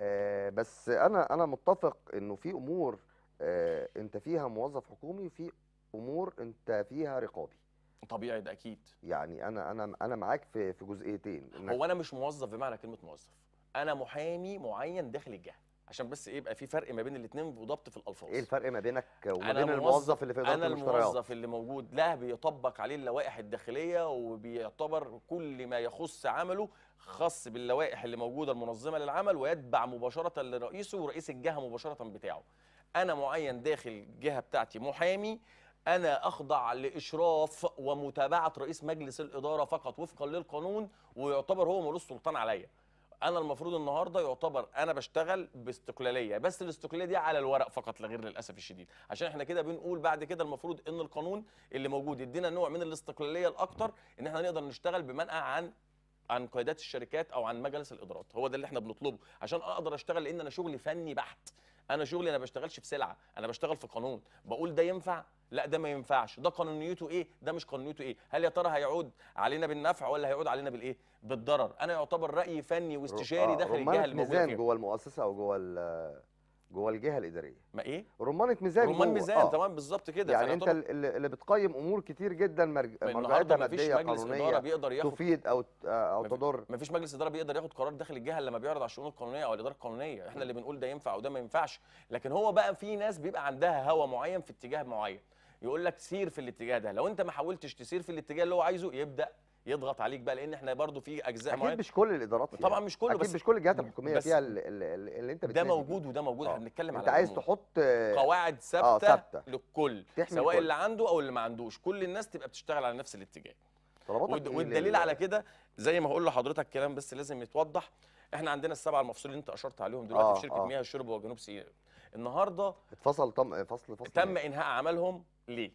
آه بس انا انا متفق انه في امور آه انت فيها موظف حكومي وفي امور انت فيها رقابي طبيعي ده اكيد يعني انا انا انا معاك في في جزئيتين إنك هو انا مش موظف بمعنى كلمه موظف انا محامي معين داخل الجهه عشان بس ايه يبقى في فرق ما بين الاثنين وضبط في الالفاظ ايه الفرق ما بينك وما أنا بين موظف- الموظف اللي في اداره انا المشتريات الموظف اللي موجود لا بيطبق عليه اللوائح الداخليه وبيعتبر كل ما يخص عمله خاص باللوائح اللي موجوده المنظمه للعمل ويتبع مباشره لرئيسه ورئيس الجهه مباشره بتاعه انا معين داخل الجهه بتاعتي محامي انا اخضع لاشراف ومتابعه رئيس مجلس الاداره فقط وفقا للقانون ويعتبر هو ملوش سلطان عليا انا المفروض النهارده يعتبر انا بشتغل باستقلاليه بس الاستقلاليه دي على الورق فقط لا غير للاسف الشديد عشان احنا كده بنقول بعد كده المفروض ان القانون اللي موجود يدينا نوع من الاستقلاليه الاكتر ان احنا نقدر نشتغل بمنأى عن عن قيادات الشركات او عن مجلس الادارات هو ده اللي احنا بنطلبه عشان اقدر اشتغل لان انا شغلي فني بحت انا شغلي انا بشتغلش في سلعه انا بشتغل في قانون بقول ده ينفع لا ده ما ينفعش ده قانونيته ايه ده مش قانونيته ايه هل يا ترى هيعود علينا بالنفع ولا هيعود علينا بالايه بالضرر انا يعتبر رايي فني واستشاري آه، داخل الجهه رمانة اللي موجوده ميزان فيها جوه المؤسسه او جوه ال- جوه الجهه الاداريه ما ايه رمانه ميزان رمان جوه. ميزان آه. تمام بالظبط كده يعني فأنا انت يعتبر- اللي اللي بتقيم امور كتير جدا مرج... النهارده مرجعيتها ما فيش ماديه مجلس اداره قانونيه بيقدر ياخد تفيد او ت- او ما في- تضر ما فيش مجلس اداره بيقدر ياخد قرار داخل الجهه لما بيعرض على الشؤون القانونيه او الاداره القانونيه احنا اللي بنقول ده ينفع وده ما ينفعش لكن هو بقى في ناس بيبقى عندها هوى معين في اتجاه معين يقول لك سير في الاتجاه ده لو انت ما حاولتش تسير في الاتجاه اللي هو عايزه يبدا يضغط عليك بقى لان احنا برضو في اجزاء اكيد معينه مش كل الادارات فيها طبعا مش كله اكيد بس مش كل الجهات الحكوميه بس فيها اللي, اللي, اللي انت ده بتنادي بيه. موجود وده موجود آه. احنا بنتكلم على انت عايز العموم. تحط آه، قواعد ثابته ثابتة. للكل تحمي سواء الكل. اللي عنده او اللي ما عندوش كل الناس تبقى بتشتغل على نفس الاتجاه طلباتك والد- إيه والدليل لل- على كده زي ما هقول لحضرتك كلام بس لازم يتوضح احنا عندنا السبعه المفصولين اللي انت اشرت عليهم دلوقتي آه، في شركه آه. مياه الشرب وجنوب سيناء النهارده اتفصل طم... فصل فصل تم إيه؟ انهاء عملهم ليه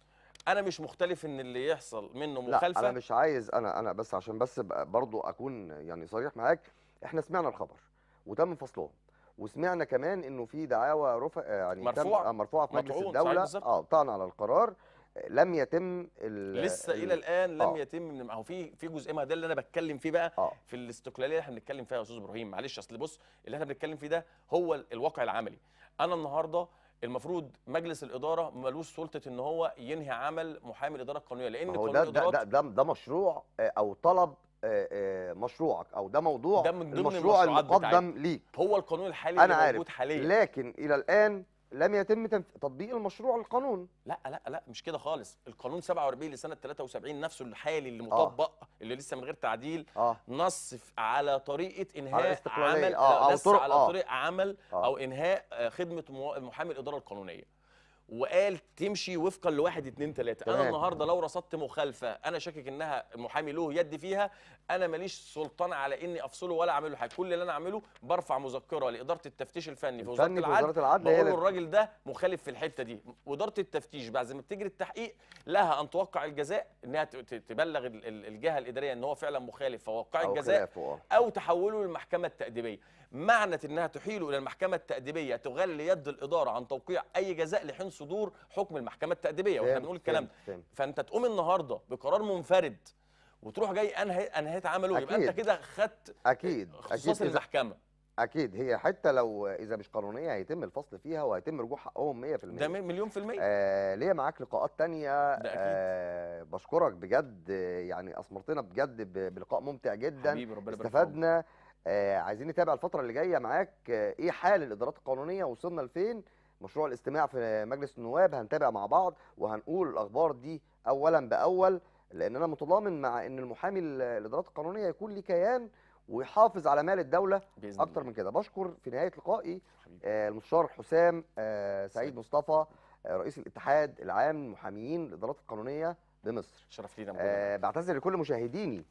انا مش مختلف ان اللي يحصل منه لا مخالفه انا مش عايز انا انا بس عشان بس أبقى برضو اكون يعني صريح معاك احنا سمعنا الخبر وتم فصلهم وسمعنا كمان انه في دعاوى رفع يعني تم- مرفوعة. آه، مرفوعه في مجلس مطعون، صحيح الدوله بالظبط. اه طعن على القرار آه، لم يتم ال... لسه ال- الى الان لم آه. يتم من ما هو في في جزء ما ده اللي انا بتكلم فيه بقى اه في الاستقلاليه اللي احنا بنتكلم فيها يا استاذ ابراهيم معلش اصل بص اللي احنا بنتكلم فيه ده هو ال- الواقع العملي انا النهارده المفروض مجلس الاداره ملوش سلطه ان هو ينهي عمل محامي الاداره القانونيه لان هو قانون ده ده الادارات ده, ده, ده مشروع آه، او طلب آه، آه، مشروعك او ده موضوع ده من ضمن المشروع المشروعات المقدم ليك هو القانون الحالي انا اللي عارف موجود حاليا لكن الى الان لم يتم تنف... تطبيق المشروع القانون لا لا لا مش كده خالص القانون 47 لسنه 73 نفسه الحالي اللي مطبق اللي لسه من غير تعديل اه نص ف- على طريقه انهاء على استقلالية، عمل آه، أو نص طرق، على آه. طريق عمل آه. او انهاء آه، خدمه مو- محامي الاداره القانونيه وقال تمشي وفقا لواحد اتنين تلاته انا تمام. النهارده لو رصدت مخالفه انا شاكك انها المحامي له يد فيها انا ماليش سلطان على اني افصله ولا اعمل له حاجه كل اللي انا اعمله برفع مذكره لاداره التفتيش الفني في وزاره الفني في العدل وزاره العدل هي بقول له اللي- الراجل ده مخالف في الحته دي واداره التفتيش بعد ما بتجري التحقيق لها ان توقع الجزاء انها ت- ت- تبلغ ال- ال- الجهه الاداريه ان هو فعلا مخالف فوقع أو الجزاء خلافه، آه. او تحوله للمحكمه التاديبيه معنى انها تحيله الى المحكمه التاديبيه تغلي يد الاداره عن توقيع اي جزاء لحين صدور حكم المحكمه التاديبيه واحنا فهمت، بنقول الكلام ده فهمت، فهمت. فانت تقوم النهارده بقرار منفرد وتروح جاي انهي انهيت عمله يبقى انت أكيد. كده خدت اكيد اختصاص اكيد إذا المحكمه اكيد هي حتى لو اذا مش قانونيه هيتم الفصل فيها وهيتم رجوع حقهم 100% ده مليون في الميه آه ليا معاك لقاءات تانية ده أكيد. آه بشكرك بجد آه، يعني اثمرتنا بجد ب- بلقاء ممتع جدا حبيبي ربنا يبارك في عمرك. استفدنا آه عايزين نتابع الفترة اللي جاية معاك آه ايه حال الادارات القانونية وصلنا لفين مشروع الاستماع في مجلس النواب هنتابع مع بعض وهنقول الاخبار دي اولا باول لان انا متضامن مع ان المحامي ال- الادارات القانونية يكون ليه كيان ويحافظ على مال الدولة باذن اكتر الله. من كده بشكر في نهاية لقائي حبيبي. آه، المستشار حسام آه، سعيد سعيد. مصطفى آه، رئيس الاتحاد العام للمحاميين الادارات القانونيه بمصر شرف لينا موجودة معاك. آه، بعتذر لكل مشاهديني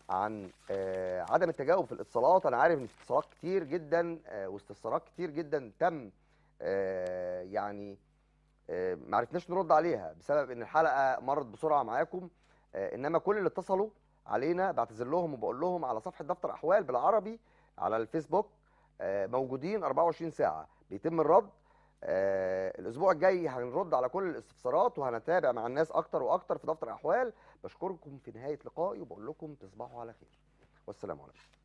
عن آه، عدم التجاوب في الاتصالات انا عارف ان في اتصالات كتير جدا آه، واستفسارات كتير جدا تم آه، يعني آه، ما عرفناش نرد عليها بسبب ان الحلقه مرت بسرعه معاكم آه، انما كل اللي اتصلوا علينا بعتذر لهم وبقول لهم على صفحه دفتر احوال بالعربي على الفيسبوك آه، موجودين 24 ساعه بيتم الرد آه، الاسبوع الجاي هنرد على كل الاستفسارات وهنتابع مع الناس اكتر واكتر في دفتر احوال بشكركم في نهايه لقائي وبقول لكم تصبحوا على خير والسلام عليكم